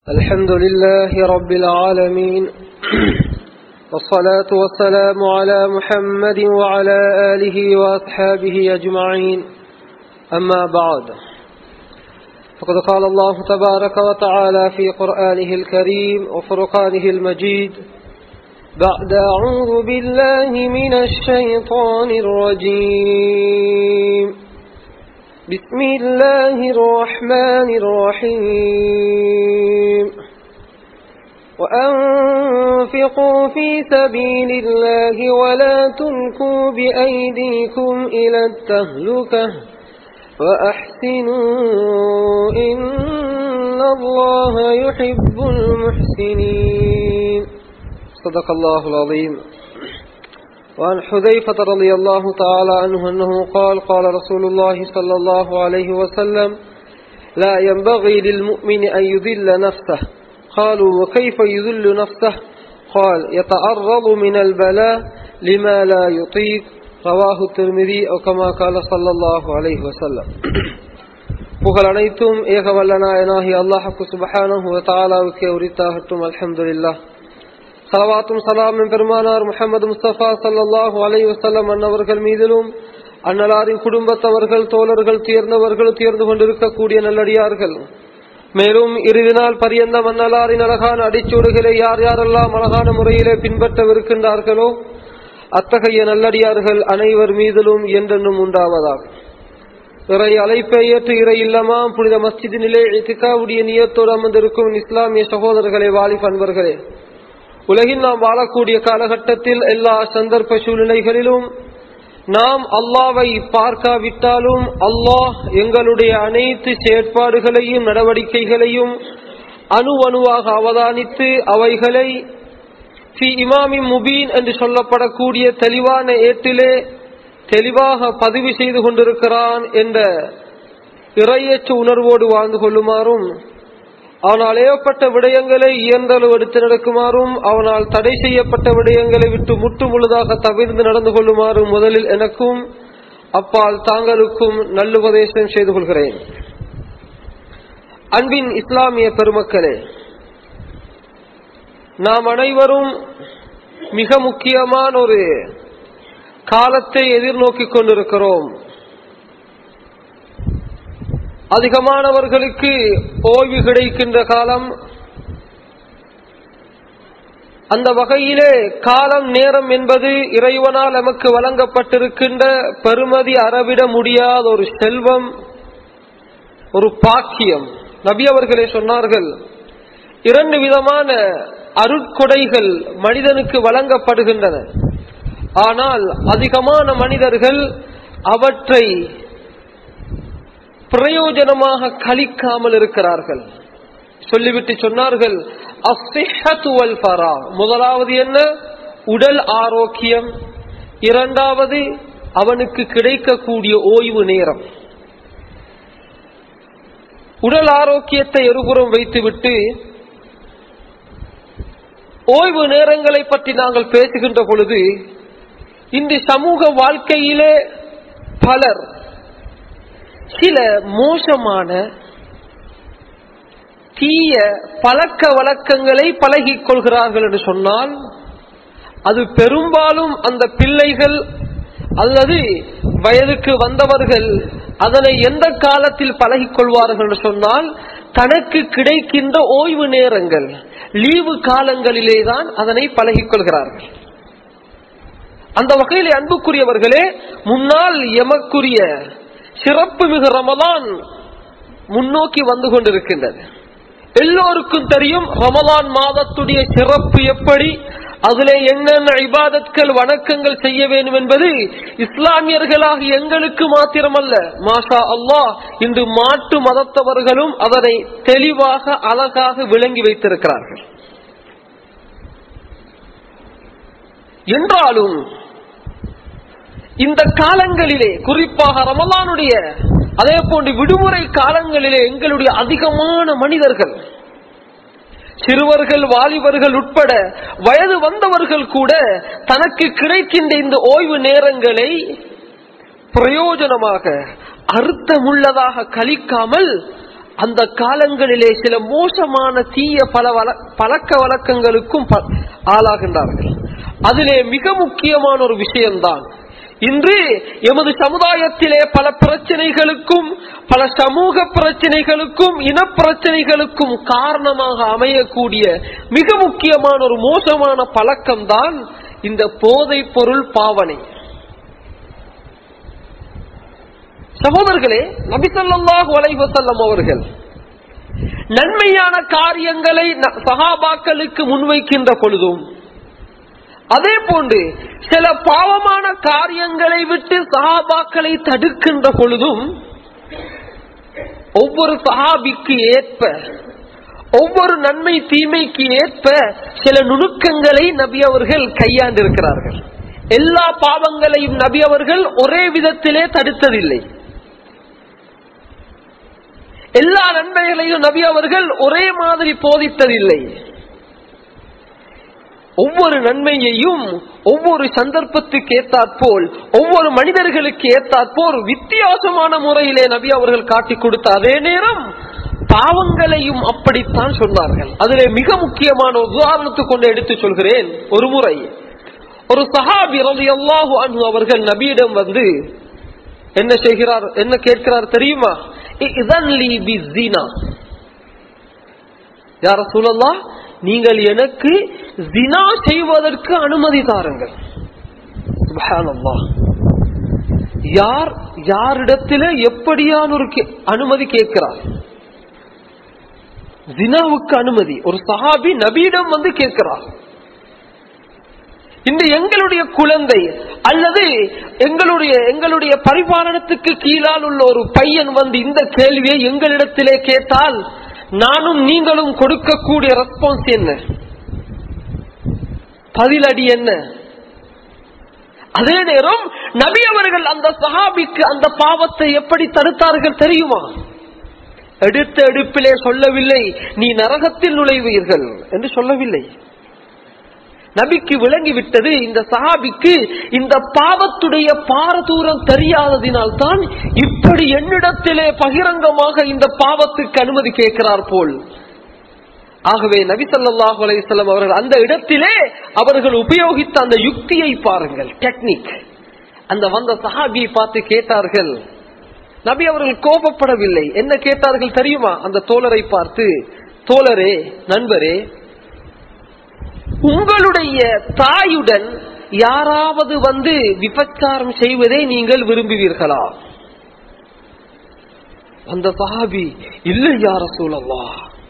الحمد لله رب العالمين والصلاة والسلام على محمد وعلى آله وأصحابه أجمعين أما بعد فقد قال الله تبارك وتعالى في قرآنه الكريم وفرقانه المجيد بعد أعوذ بالله من الشيطان الرجيم بسم الله الرحمن الرحيم وأنفقوا في سبيل الله ولا تلقوا بأيديكم إلى التهلكة وأحسنوا إن الله يحب المحسنين صدق الله العظيم وعن حذيفة رضي الله تعالى عنه أنه قال قال رسول الله صلى الله عليه وسلم لا ينبغي للمؤمن أن يذل نفسه قالوا وكيف يذل نفسه قال يتعرض من البلاء لما لا يطيق رواه الترمذي أو كما قال صلى الله عليه وسلم புகழ் அனைத்தும் ஏக வல்லநாயனாகி அல்லாஹுக்கு சுபஹானஹு தாலாவுக்கே உரித்தாகட்டும் அல்ஹம்துலில்லாஹ் சலவாத்தும் சலாமும் பெருமானார் முகமது முஸ்தபா சல்லாஹூ அலை வசல்லம் அன்னவர்கள் மீதிலும் அன்னலாரின் குடும்பத்தவர்கள் தோழர்கள் தேர்ந்தவர்கள் தேர்ந்து கொண்டிருக்கக்கூடிய நல்லடியார்கள் மேலும் இறுதி நாள் பரியந்த மன்னலாரின் அழகான அடிச்சூடுகளை யார் யாரெல்லாம் அழகான முறையிலே பின்பற்றவிருக்கின்றார்களோ அத்தகைய நல்லடியார்கள் அனைவர் மீதிலும் என்றென்றும் உண்டாவதாக இறை அழைப்பை ஏற்று இறை இல்லமா புனித மஸ்ஜிதினிலே இத்திகாவுடைய நியத்தோடு அமர்ந்திருக்கும் இஸ்லாமிய சகோதரர்களே வாலிப் அன்பர்களே உலகில் நாம் வாழக்கூடிய காலகட்டத்தில் எல்லா சந்தர்ப்ப சூழ்நிலைகளிலும் நாம் அல்லாவை பார்க்காவிட்டாலும் அல்லாஹ் எங்களுடைய அனைத்து செயற்பாடுகளையும் நடவடிக்கைகளையும் அணு அணுவாக அவதானித்து அவைகளை சி இமாமி முபீன் என்று சொல்லப்படக்கூடிய தெளிவான ஏட்டிலே தெளிவாக பதிவு செய்து கொண்டிருக்கிறான் என்ற இறையற்ற உணர்வோடு வாழ்ந்து கொள்ளுமாறும் அவனால் ஏவப்பட்ட விடயங்களை இயன்றளவு எடுத்து நடக்குமாறும் அவனால் தடை செய்யப்பட்ட விடயங்களை விட்டு முற்று முழுதாக தவிர்த்து நடந்து கொள்ளுமாறும் முதலில் எனக்கும் அப்பால் தாங்களுக்கும் நல்லுபதேசம் செய்து கொள்கிறேன் அன்பின் இஸ்லாமிய பெருமக்களே நாம் அனைவரும் மிக முக்கியமான ஒரு காலத்தை எதிர்நோக்கிக் கொண்டிருக்கிறோம் அதிகமானவர்களுக்கு ஓய்வு கிடைக்கின்ற காலம் அந்த வகையிலே காலம் நேரம் என்பது இறைவனால் நமக்கு வழங்கப்பட்டிருக்கின்ற பெருமதி அறவிட முடியாத ஒரு செல்வம் ஒரு பாக்கியம் நபி அவர்களே சொன்னார்கள் இரண்டு விதமான அருட்கொடைகள் மனிதனுக்கு வழங்கப்படுகின்றன ஆனால் அதிகமான மனிதர்கள் அவற்றை பிரயோஜனமாக கழிக்காமல் இருக்கிறார்கள் சொல்லிவிட்டு சொன்னார்கள் முதலாவது என்ன உடல் ஆரோக்கியம் இரண்டாவது அவனுக்கு கிடைக்கக்கூடிய ஓய்வு நேரம் உடல் ஆரோக்கியத்தை ஒருபுறம் வைத்துவிட்டு ஓய்வு நேரங்களை பற்றி நாங்கள் பேசுகின்ற பொழுது இந்த சமூக வாழ்க்கையிலே பலர் சில மோசமான தீய பழக்க வழக்கங்களை பழகிக் கொள்கிறார்கள் என்று சொன்னால் அது பெரும்பாலும் அந்த பிள்ளைகள் அல்லது வயதுக்கு வந்தவர்கள் அதனை எந்த காலத்தில் பழகிக் கொள்வார்கள் என்று சொன்னால் தனக்கு கிடைக்கின்ற ஓய்வு நேரங்கள் லீவு காலங்களிலே தான் அதனை பழகிக் கொள்கிறார்கள் அந்த வகையில் அன்புக்குரியவர்களே முன்னால் எமக்குரிய சிறப்பு மிகு ரமலான் முன்னோக்கி வந்து கொண்டிருக்கின்றது எல்லோருக்கும் தெரியும் ரமலான் மாதத்துடைய சிறப்பு எப்படி அதிலே என்னென்ன இபாதத்கள் வணக்கங்கள் செய்ய வேண்டும் என்பது இஸ்லாமியர்களாக எங்களுக்கு மாத்திரமல்ல மாஷா அல்லாஹ் இன்று மாட்டு மதத்தவர்களும் அதனை தெளிவாக அழகாக விளங்கி வைத்திருக்கிறார்கள் என்றாலும் இந்த காலங்களிலே குறிப்பாக ரமலானுடைய அதே போன்று விடுமுறை காலங்களிலே எங்களுடைய அதிகமான மனிதர்கள் சிறுவர்கள் வாலிபர்கள் உட்பட வயது வந்தவர்கள் கூட தனக்கு கிடைக்கின்ற இந்த ஓய்வு நேரங்களை பிரயோஜனமாக அர்த்தமுள்ளதாக கழிக்காமல் அந்த காலங்களிலே சில மோசமான தீய பல வழ- பழக்க வழக்கங்களுக்கும் ப- ஆளாகின்றார்கள் அதிலே மிக முக்கியமான ஒரு விஷயம்தான் இன்று எமது சமுதாயத்திலே பல பிரச்சனைகளுக்கும் பல சமூக பிரச்சனைகளுக்கும் இன பிரச்சனைகளுக்கும் காரணமாக அமையக்கூடிய மிக முக்கியமான ஒரு மோசமான பழக்கம்தான் இந்த போதைப் பொருள் பாவனை சகோதரர்களே நபிசல்லாஹு அலைஹி வஸல்லம் அவர்கள் நன்மையான காரியங்களை ந- சஹாபாக்களுக்கு முன்வைக்கின்ற பொழுதும் அதே போன்று சில பாவமான காரியங்களை விட்டு சஹாபாக்களை தடுக்கின்ற பொழுதும் ஒவ்வொரு சஹாபிக்கு ஏற்ப ஒவ்வொரு நன்மை தீமைக்கு ஏற்ப சில நுணுக்கங்களை நபி அவர்கள் கையாண்டிருக்கிறார்கள் எல்லா பாவங்களையும் நபி அவர்கள் ஒரே விதத்திலே தடுத்ததில்லை எல்லா நன்மைகளையும் நபி அவர்கள் ஒரே மாதிரி போதித்ததில்லை ஒவ்வொரு நன்மையையும் ஒவ்வொரு சந்தர்ப்பத்துக்கு ஏத்தாற்போல் ஒவ்வொரு மனிதர்களுக்கு ஏத்தாற்போல் வித்தியாசமான முறையிலே நபி அவர்கள் காட்டிக் கொடுத்த அதே நேரம் பாவங்களையும் அப்படித்தான் சொன்னார்கள் அதிலே மிக முக்கியமான ஒரு உதாரணத்துக்கு கொண்டு எடுத்து சொல்கிறேன் ஒரு முறை ஒரு சஹாபி ரலியல்லாஹு அன்ஹு அவர்கள் நபியிடம் வந்து என்ன செய்கிறார் என்ன கேட்கிறார் தெரியுமா இதன் லீ பிஸ்ஸினா யார சொல்லலாம் நீங்கள் எனக்கு ஜினா செய்வதற்கு அனுமதி தாருங்கள் சுப்ஹானல்லாஹ். யார் யாரிடத்திலே எப்படியான ஒரு கே- அனுமதி கேட்கிறார் ஜினாவுக்கு அனுமதி ஒரு சஹாபி நபியிடம் வந்து கேட்கிறார் இந்த எங்களுடைய குழந்தை அல்லது எங்களுடைய எங்களுடைய பரிபாலனத்துக்கு கீழால் உள்ள ஒரு பையன் வந்து இந்த கேள்வியை எங்களிடத்திலே கேட்டால் நானும் நீங்களும் கொடுக்கக்கூடிய ரெஸ்பான்ஸ் என்ன பதிலடி என்ன அதே நேரம் நபி அவர்கள் அந்த சஹாபிக்கு அந்த பாவத்தை எப்படி தடுத்தார்கள் தெரியுமா எடுத்த எடுப்பிலே சொல்லவில்லை நீ நரகத்தில் நுழைவீர்கள் என்று சொல்லவில்லை நபிக்கு விளங்கி விட்டது இந்த சஹாபிக்கு இந்த பாவத்துடைய பாரதூரம் தெரியாததினால் தான் இப்படி என்னிடத்திலே பகிரங்கமாக இந்த பாவத்துக்கு அனுமதி கேட்கிறார் போல் ஆகவே நபி ஸல்லல்லாஹு அலைஹி வஸல்லம் அவர்கள் அந்த இடத்திலே அவர்கள் உபயோகித்த அந்த யுக்தியை பாருங்கள் டெக்னிக் அந்த வந்த சஹாபியை பார்த்து கேட்டார்கள் நபி அவர்கள் கோபப்படவில்லை என்ன கேட்டார்கள் தெரியுமா அந்த தோழரை பார்த்து தோழரே நண்பரே உங்களுடைய தாயுடன் யாராவது வந்து விபச்சாரம் செய்வதை நீங்கள் விரும்புவீர்களா அந்த சஹாபி இல்லை யார சூழல்லா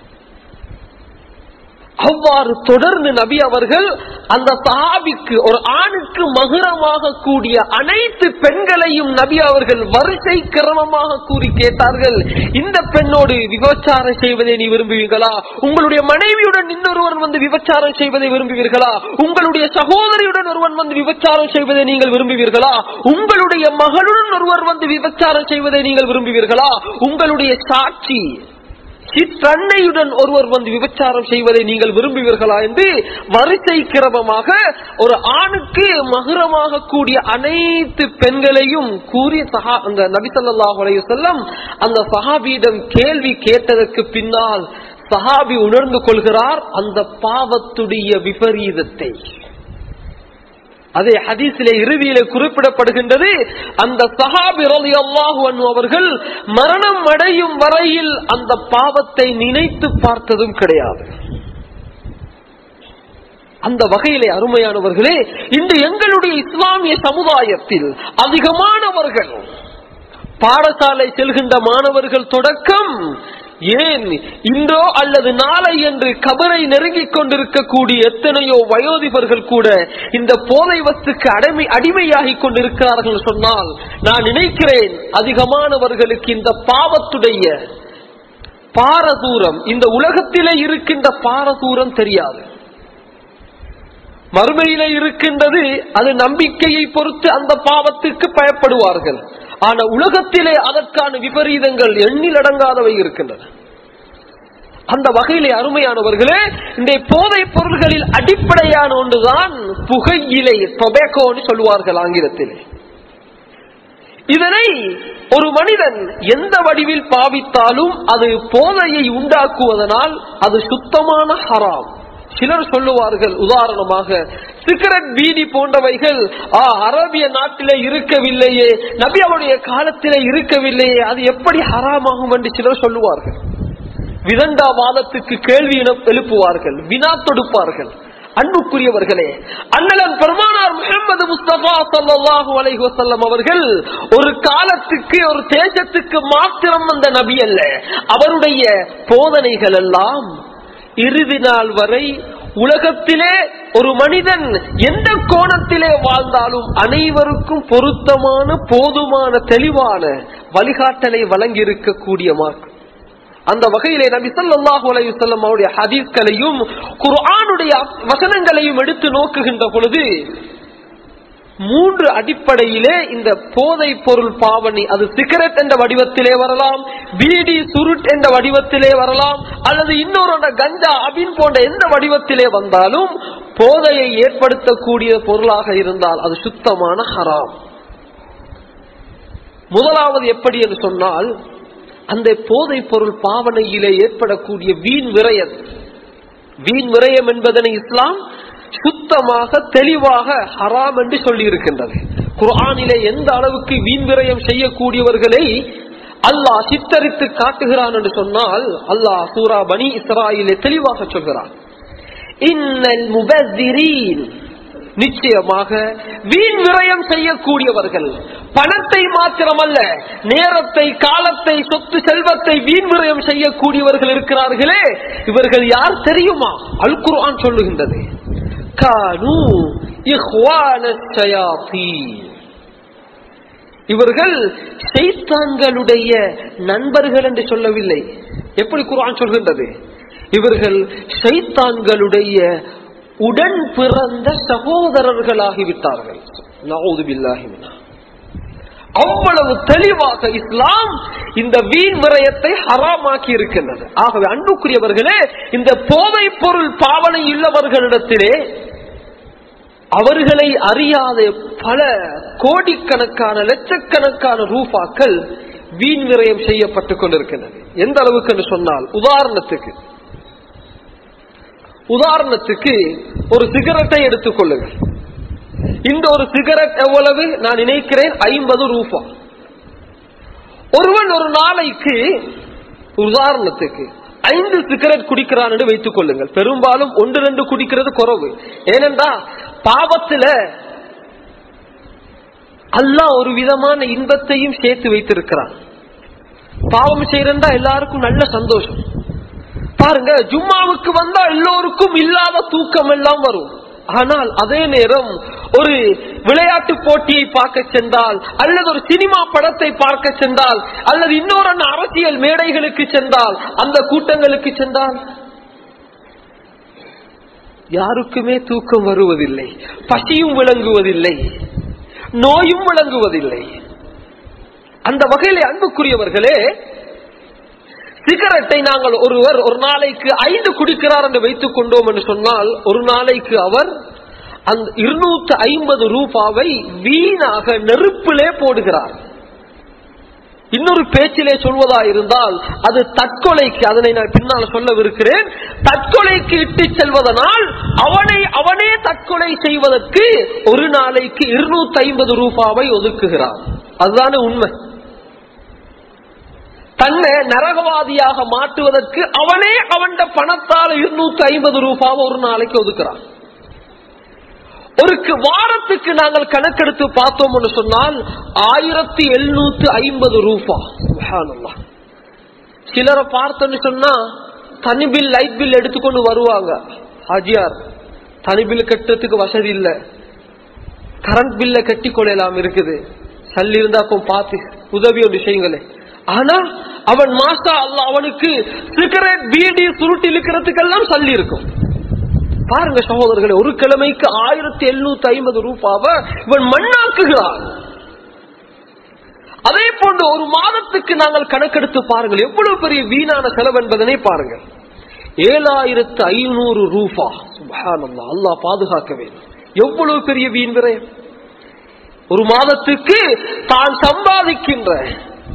அவ்வாறு தொடர்ந்து நபி அவர்கள் அந்த சஹாபிக்கு ஒரு ஆணுக்கு மகுரமாக கூடிய அனைத்து பெண்களையும் நபி அவர்கள் வரிசை கிரமமாக கூறி கேட்டார்கள் இந்த பெண்ணோடு விபச்சாரம் செய்வதை நீ விரும்புவீர்களா உங்களுடைய மனைவியுடன் இன்னொருவன் வந்து விபச்சாரம் செய்வதை விரும்புவீர்களா உங்களுடைய சகோதரியுடன் ஒருவன் வந்து விபச்சாரம் செய்வதை நீங்கள் விரும்புவீர்களா உங்களுடைய மகளுடன் ஒருவர் வந்து விபச்சாரம் செய்வதை நீங்கள் விரும்புவீர்களா உங்களுடைய சாட்சி சிற்றன்னையுடன் ஒருவர் வந்து விபச்சாரம் செய்வதை நீங்கள் விரும்புவீர்களா என்று வரிசை கிரமமாக ஒரு ஆணுக்கு மகுரமாக கூடிய அனைத்து பெண்களையும் கூறி சஹா அந்த நபிசல்லாஹு அலைஹி வஸல்லம் அந்த சஹாபியிடம் கேள்வி கேட்டதற்கு பின்னால் சஹாபி உணர்ந்து கொள்கிறார் அந்த பாவத்துடைய விபரீதத்தை அதே ஹதீஸிலே இறுதியிலே குறிப்பிடப்படுகின்றது அந்த சஹாபி ரலியல்லாஹு அன்ஹு அவர்கள் மரணம் அடையும் வரையில் அந்த பாவத்தை நினைத்து பார்த்ததும் கிடையாது அந்த வகையிலே அருமையானவர்களே இன்று எங்களுடைய இஸ்லாமிய சமுதாயத்தில் அதிகமானவர்கள் பாடசாலை செல்கின்ற மாணவர்கள் தொடக்கம் ஏன் இன்றோ அல்லது நாளை என்று கபரை நெருங்கிக் கொண்டிருக்கக்கூடிய எத்தனையோ வயோதிபர்கள் கூட இந்த போதை வஸ்துக்கு அடிமை அடிமையாகிக் கொண்டிருக்கிறார்கள் சொன்னால் நான் நினைக்கிறேன் அதிகமானவர்களுக்கு இந்த பாவத்துடைய பாரதூரம் இந்த உலகத்திலே இருக்கின்ற பாரதூரம் தெரியாது மறுமையிலே இருக்கின்றது அது நம்பிக்கையை பொறுத்து அந்த பாவத்துக்கு பயப்படுவார்கள் ஆனா உலகத்திலே அதற்கான விபரீதங்கள் எண்ணிலடங்காதவை இருக்கின்றன அந்த வகையிலே அருமையானவர்களே இந்த போதை பொருள்களில் அடிப்படையான ஒன்றுதான் புகையிலை டொபேக்கோன்னு சொல்லுவார்கள் ஆங்கிலத்திலே இதனை ஒரு மனிதன் எந்த வடிவில் பாவித்தாலும் அது போதையை உண்டாக்குவதனால் அது சுத்தமான ஹராம் சிலர் சொல்லுவார்கள் உதாரணமாக சிகரெட் பீடி போன்றவைகள் ஆ, அரபிய நாட்டிலே இருக்கவில்லையே நபி அவருடைய காலத்திலே இருக்கவில்லையே அது எப்படி ஹராமாகும் என்று சிலர் சொல்லுவார்கள் விதண்டாவாதத்துக்கு கேள்வி எழுப்- எழுப்புவார்கள் வினா தொடுப்பார்கள் அன்புக்குரியவர்களே அண்ணலன் பெருமானார் முகமது முஸ்தபா ஸல்லல்லாஹு அலைஹி வஸல்லம் அவர்கள் ஒரு காலத்துக்கு ஒரு தேசத்துக்கு மாத்திரம் வந்த நபி அல்ல அவருடைய போதனைகள் எல்லாம் இறுதி நாள் வரை உலகத்திலே ஒரு மனிதன் எந்த கோணத்திலே வாழ்ந்தாலும் அனைவருக்கும் பொருத்தமான போதுமான தெளிவான வழிகாட்டலை வழங்கி இருக்கக்கூடிய மார்க்கம் அந்த வகையிலே நபி ஸல்லல்லாஹு அலைஹி வஸல்லம் அவருடைய ஹதீஸ்களையும் குர்ஆனுடைய வசனங்களையும் எடுத்து நோக்குகின்ற பொழுது மூன்று அடிப்படையிலே இந்த போதை பொருள் பாவனை அது சிகரெட் என்ற வடிவத்திலே வரலாம் பீடி சுருட் என்ற வடிவத்திலே வரலாம் அல்லது இன்னொரு ஒன்று கஞ்சா அபின் போன்ற எந்த வடிவத்திலே வந்தாலும் போதையை ஏற்படுத்தக்கூடிய பொருளாக இருந்தால் அது சுத்தமான ஹராம் முதலாவது எப்படி என்று சொன்னால் அந்த போதை பொருள் பாவனையிலே ஏற்படக்கூடிய வீண் விரயம் வீண் விரயம் என்பதனை இஸ்லாம் சுத்தமாக தெளிவாக ஹராம் என்று சொல்லி இருக்கின்றது குர்ஆனிலே எந்த அளவுக்கு வீண் விரயம் செய்யக்கூடியவர்களை அல்லாஹ் சித்தரித்து காட்டுகிறான் என்று சொன்னால் அல்லாஹ் சூரா பனி இஸ்ராயிலே தெளிவாக சொல்கிறான் இன்னல் முபஸ்ஸிரீன் நிச்சயமாக வீண் விரயம் செய்யக்கூடியவர்கள் பணத்தை மாத்திரமல்ல நேரத்தை காலத்தை சொத்து செல்வத்தை வீண் விரயம் செய்யக்கூடியவர்கள் இருக்கிறார்களே இவர்கள் யார் தெரியுமா அல் குர்ஆன் சொல்லுகின்றது கானு இஹ்வானஷ் ஷயாத்தீன். இவர்கள் ஷைத்தான்களுடைய நண்பர்கள் என்று சொல்லவில்லை எப்படி குர்ஆன் சொல்கின்றது இவர்கள் ஷைத்தான்களுடைய உடன் பிறந்த சகோதரர்களாகிவிட்டார்கள் நஊது பில்லாஹி மின்ஹா. அவ்வளவு தெளிவாக இஸ்லாம் இந்த வீண் விரயத்தை ஹராமாக்கி இருக்கின்றது ஆகவே அன்புக்குரியவர்களே இந்த போதை பொருள் பாவனை உள்ளவர்களிடத்திலே அவர்களை அறியாத பல கோடிக்கணக்கான லட்சக்கணக்கான ரூபாக்கள் வீண் விரயம் செய்யப்பட்டுக் கொண்டிருக்கின்றது எந்த அளவுக்கு என்று சொன்னால் உதாரணத்துக்கு உதாரணத்துக்கு ஒரு சிகரெட்டை எடுத்துக் கொள்ளுங்கள் இந்த ஒரு சிகரெட் எவ்வளவு நான் நினைக்கிறேன் ஐம்பது ரூபா ஒருவன் ஒரு நாளைக்கு உதாரணத்துக்கு ஐந்து சிகரெட் குடிக்கிறான் என்று வைத்துக் கொள்ளுங்கள் பெரும்பாலும் ஒன்று ரெண்டு குடிக்கிறது குறவு ஏனென்றா பாவத்துல அல்லாஹ் ஒரு விதமான இன்பத்தையும் சேர்த்து வைத்திருக்கிறான் பாவம் செய்யறா எல்லாருக்கும் நல்ல சந்தோஷம் பாருங்க ஜும்மாவுக்கு வந்தா எல்லோருக்கும் இல்லாத தூக்கம் எல்லாம் வரும் ஆனால் அதே நேரம் ஒரு விளையாட்டு போட்டியை பார்க்க சென்றால் அல்லது ஒரு சினிமா படத்தை பார்க்க சென்றால் அல்லது இன்னொரு அரசியல் மேடைகளுக்கு சென்றால் அந்த கூட்டங்களுக்கு சென்றால் யாருக்குமே தூக்கம் வருவதில்லை பசியும் விளங்குவதில்லை நோயும் விளங்குவதில்லை அந்த வகையிலே அன்புக்குரியவர்களே சிகரெட்டை நாங்கள் ஒருவர் ஒரு நாளைக்கு ஐந்து குடிக்கிறார் என்று வைத்துக் கொண்டோம் என்று சொன்னால் ஒரு நாளைக்கு அவர் அந்த இருநூத்தி ஐம்பது ரூபாவை வீணாக நெருப்பிலே போடுகிறார் இன்னொரு பேச்சிலே சொல்வதா இருந்தால் அது தற்கொலைக்கு அதனை நான் பின்னால் சொல்லவிருக்கிறேன் தற்கொலைக்கு இட்டு செல்வதனால் அவனை அவனே தற்கொலை செய்வதற்கு ஒரு நாளைக்கு இருநூத்தி ஐம்பது ரூபாவை ஒதுக்குகிறார் அதுதானே உண்மை தன்னை நரகவாதியாக மாற்றுவதற்கு அவனே அவன் பணத்தால் இருநூத்தி ஐம்பது ரூபாவை ஒரு நாளைக்கு ஒதுக்குறான் ஒரு வாரத்துக்கு நாங்கள் கணக்கெடுத்து பார்த்தோம்னு சொன்னால் ஆயிரத்தி எழுநூத்தி ஐம்பது ரூபா சுப்ஹானல்லாஹ். சிலரை பார்த்தோன்னு சொன்னா தனி பில் லைட் பில் எடுத்துக்கொண்டு வருவாங்க ஹாஜியார் தனி பில் கட்டுறதுக்கு வசதி இல்ல கரண்ட் பில்ல கட்டி கொள்ளலாம் இருக்குது சல்லி இருந்தா அப்போ பார்த்து உதவி ஒன்று செய்யுங்களே ஆனா அவன் மாஸ்டா அல்ல அவனுக்கு சிகரெட் பீடி சுருட்டி இழுக்கிறதுக்கெல்லாம் சல்லி இருக்கும் பாருங்க சகோதரர்களே ஒரு கிழமைக்கு ஆயிரத்தி எழுநூத்தி ஐம்பது ரூபாவை இவன் மண்ணாக்குகிறான் அதே போன்று ஒரு மாதத்துக்கு நாங்கள் கணக்கெடுத்து பாருங்கள் எவ்வளவு பெரிய வீணான செலவு என்பதனை பாருங்கள் ஏழாயிரத்து ஐநூறு ரூபா சுபஹானல்லாஹ் அல்லாஹ் பாதுகாக்க வேண்டும் எவ்வளவு பெரிய வீண் விரயம் ஒரு மாதத்துக்கு தான் சம்பாதிக்கின்ற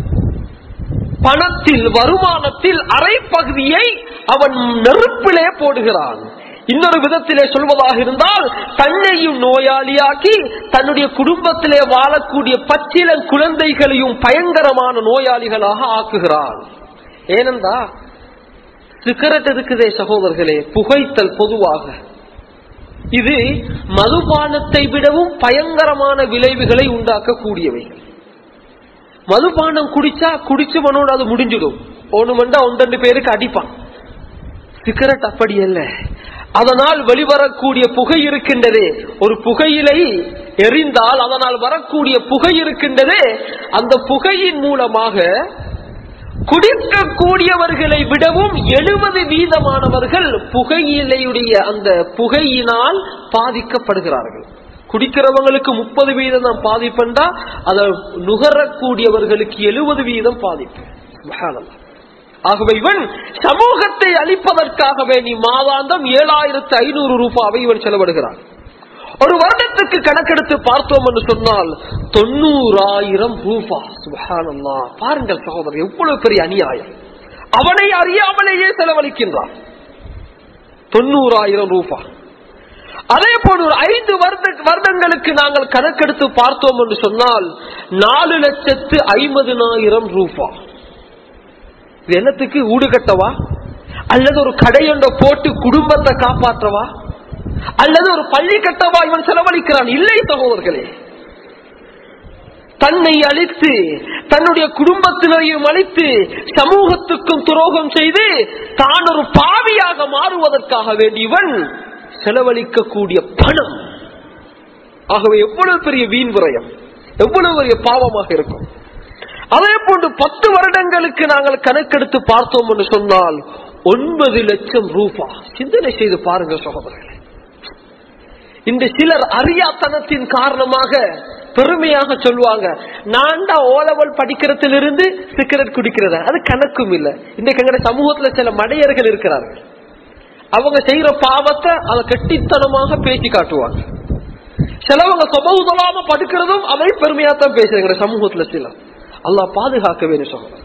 பணத்தில் வருமானத்தில் அரை பகுதியை அவன் நெருப்பிலே போடுகிறான் இன்னொரு விதத்திலே சொல்வதாக இருந்தால் தன்னையும் நோயாளியாக்கி தன்னுடைய குடும்பத்திலே வாழக்கூடிய பச்சிலன் குழந்தைகளையும் பயங்கரமான நோயாளிகளாக ஆக்குகிறான் ஏனென்றா சிகரெட் இருக்குதே சகோதரர்களே புகைத்தல் பொதுவாக இது மதுபானத்தை விடவும் பயங்கரமான விளைவுகளை உண்டாக்கக்கூடியவைகள் மதுபானம் குடிச்சா குடிச்சவனோடு அது முடிஞ்சிடும் ஒண்ணுமெண்டா ஒன்றெண்டு பேருக்கு அடிப்பான் சிகரெட் அப்படி அல்ல அதனால் வெளிவரக்கூடிய புகை இருக்கின்றது ஒரு புகையிலை எரிந்தால் அதனால் வரக்கூடிய புகை இருக்கின்றது அந்த புகையின் மூலமாக குடிக்கக்கூடியவர்களை விடவும் எழுபது வீதமானவர்கள் புகையிலையுடைய அந்த புகையினால் பாதிக்கப்படுகிறார்கள் குடிக்கிறவங்களுக்கு முப்பது வீதம் தான் பாதிப்புண்டா அதை நுகரக்கூடியவர்களுக்கு எழுபது வீதம் பாதிப்பு சுப்ஹானல்லாஹ். ஆகவே இவன் சமூகத்தை அழிப்பதற்காக வேண்டி மாதாந்தம் ஏழாயிரத்து ஐநூறு ரூபாவை இவன் செலவிடுகிறான் ஒரு வருடத்துக்கு கணக்கெடுத்து பார்த்தோம் என்று சொன்னால் தொண்ணூறாயிரம் ரூபா சுபஹானல்லா பாருங்கள் சகோதரர் எவ்வளவு பெரிய அநியாயம் அவனை அறியாமலேயே செலவழிக்கின்றான் தொண்ணூறாயிரம் ரூபா அதே போல ஒரு ஐந்து வருட வருடங்களுக்கு நாங்கள் கணக்கெடுத்து பார்த்தோம் என்று சொன்னால் நாலு லட்சத்து ஐம்பதுனாயிரம் ரூபா இது என்னத்துக்கு ஊடு கட்டவா அல்லது ஒரு கடையொண்ட போட்டு குடும்பத்தை காப்பாற்றவா அல்லது ஒரு பள்ளி கட்டவா இவன் செலவழிக்கிறான் இல்லை சகோதரர்களே தன்னை அழித்து தன்னுடைய குடும்பத்தினரையும் அழித்து சமூகத்துக்கும் துரோகம் செய்து தான் ஒரு பாவியாக மாறுவதற்காக வேண்டியவன் செலவழிக்கக்கூடிய பணம் ஆகவே எவ்வளவு பெரிய வீண் விரயம் எவ்வளவு பெரிய பாவமாக இருக்கும் அதே போன்று பத்து வருடங்களுக்கு நாங்கள் கணக்கெடுத்து பார்த்தோம் என்று சொன்னால் ஒன்பது லட்சம் ரூபாய் சிந்தனை செய்து பாருங்கள் சகோதரர்களே இந்த சிலர் அறியாத்தனத்தின் காரணமாக பெருமையாக சொல்லுவாங்க நான் தான் ஓலவல் படிக்கிறதிலிருந்து சிகரெட் குடிக்கிறதா அது கணக்கும் இல்ல இன்றைக்கு எங்க சமூகத்துல சில மடையர்கள் இருக்கிறார்கள் அவங்க செய்யற பாவத்தை அதை கெட்டித்தனமாக பேசி காட்டுவாங்க சிலவங்க சொபவுதலாம படுக்கிறதும் அதை பெருமையா தான் பேசுறாங்க சமூகத்துல சிலர் அல்லாஹ் பாதுகாக்க வேணும் சொல்றாங்க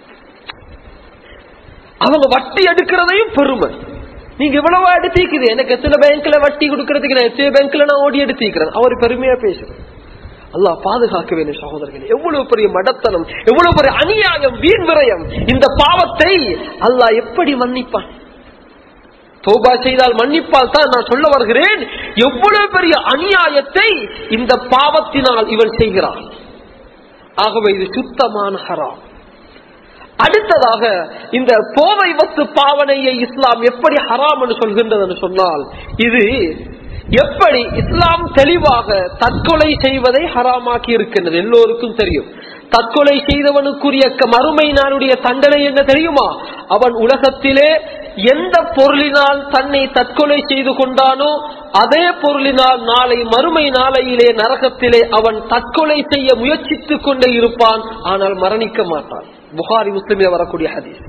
அவங்க வட்டி எடுக்கிறதையும் பெருமை நீங்க இவ்வளவா எடுத்திக்குது எனக்கு எத்தனை பேங்க்ல வட்டி கொடுக்கறதுக்கு நான் எத்தனை பேங்க்ல நான் ஓடி எடுத்திக்கிறேன் அவர் பெருமையா பேசுறேன் அல்லாஹ் பாதுகாக்க வேணும் சகோதரர்கள் எவ்வளவு பெரிய மடத்தனம் எவ்வளவு பெரிய அநியாயம் வீண் விரயம் இந்த பாவத்தை அல்லாஹ் எப்படி மன்னிப்பான் தோபா செய்தால் மன்னிப்பால் தான் நான் சொல்ல வருகிறேன் எவ்வளவு பெரிய அநியாயத்தை இந்த பாவத்தினால் இவன் செய்கிறான் ஆகவே இது சுத்தமான ஹராம் அடுத்ததாக இந்த போதை வத்து பாவனையை இஸ்லாம் எப்படி ஹராம் என்று சொல்கின்றது என்று சொன்னால் இது எப்படி இஸ்லாம் தெளிவாக தற்கொலை செய்வதை ஹராமாக்கி இருக்கின்றது எல்லோருக்கும் தெரியும் தற்கொலை செய்தவனுக்குரிய க- மறுமை நாளுடைய தண்டனை என்ன தெரியுமா அவன் உலகத்திலே எந்த பொருளினால் தன்னை தற்கொலை செய்து கொண்டானோ அதே பொருளினால் நாளை மறுமை நாளையிலே நரகத்திலே அவன் தற்கொலை செய்ய முயற்சித்துக் கொண்டே இருப்பான் ஆனால் மரணிக்க மாட்டான் புகாரி முஸ்லிமே வரக்கூடிய ஹதீஸ்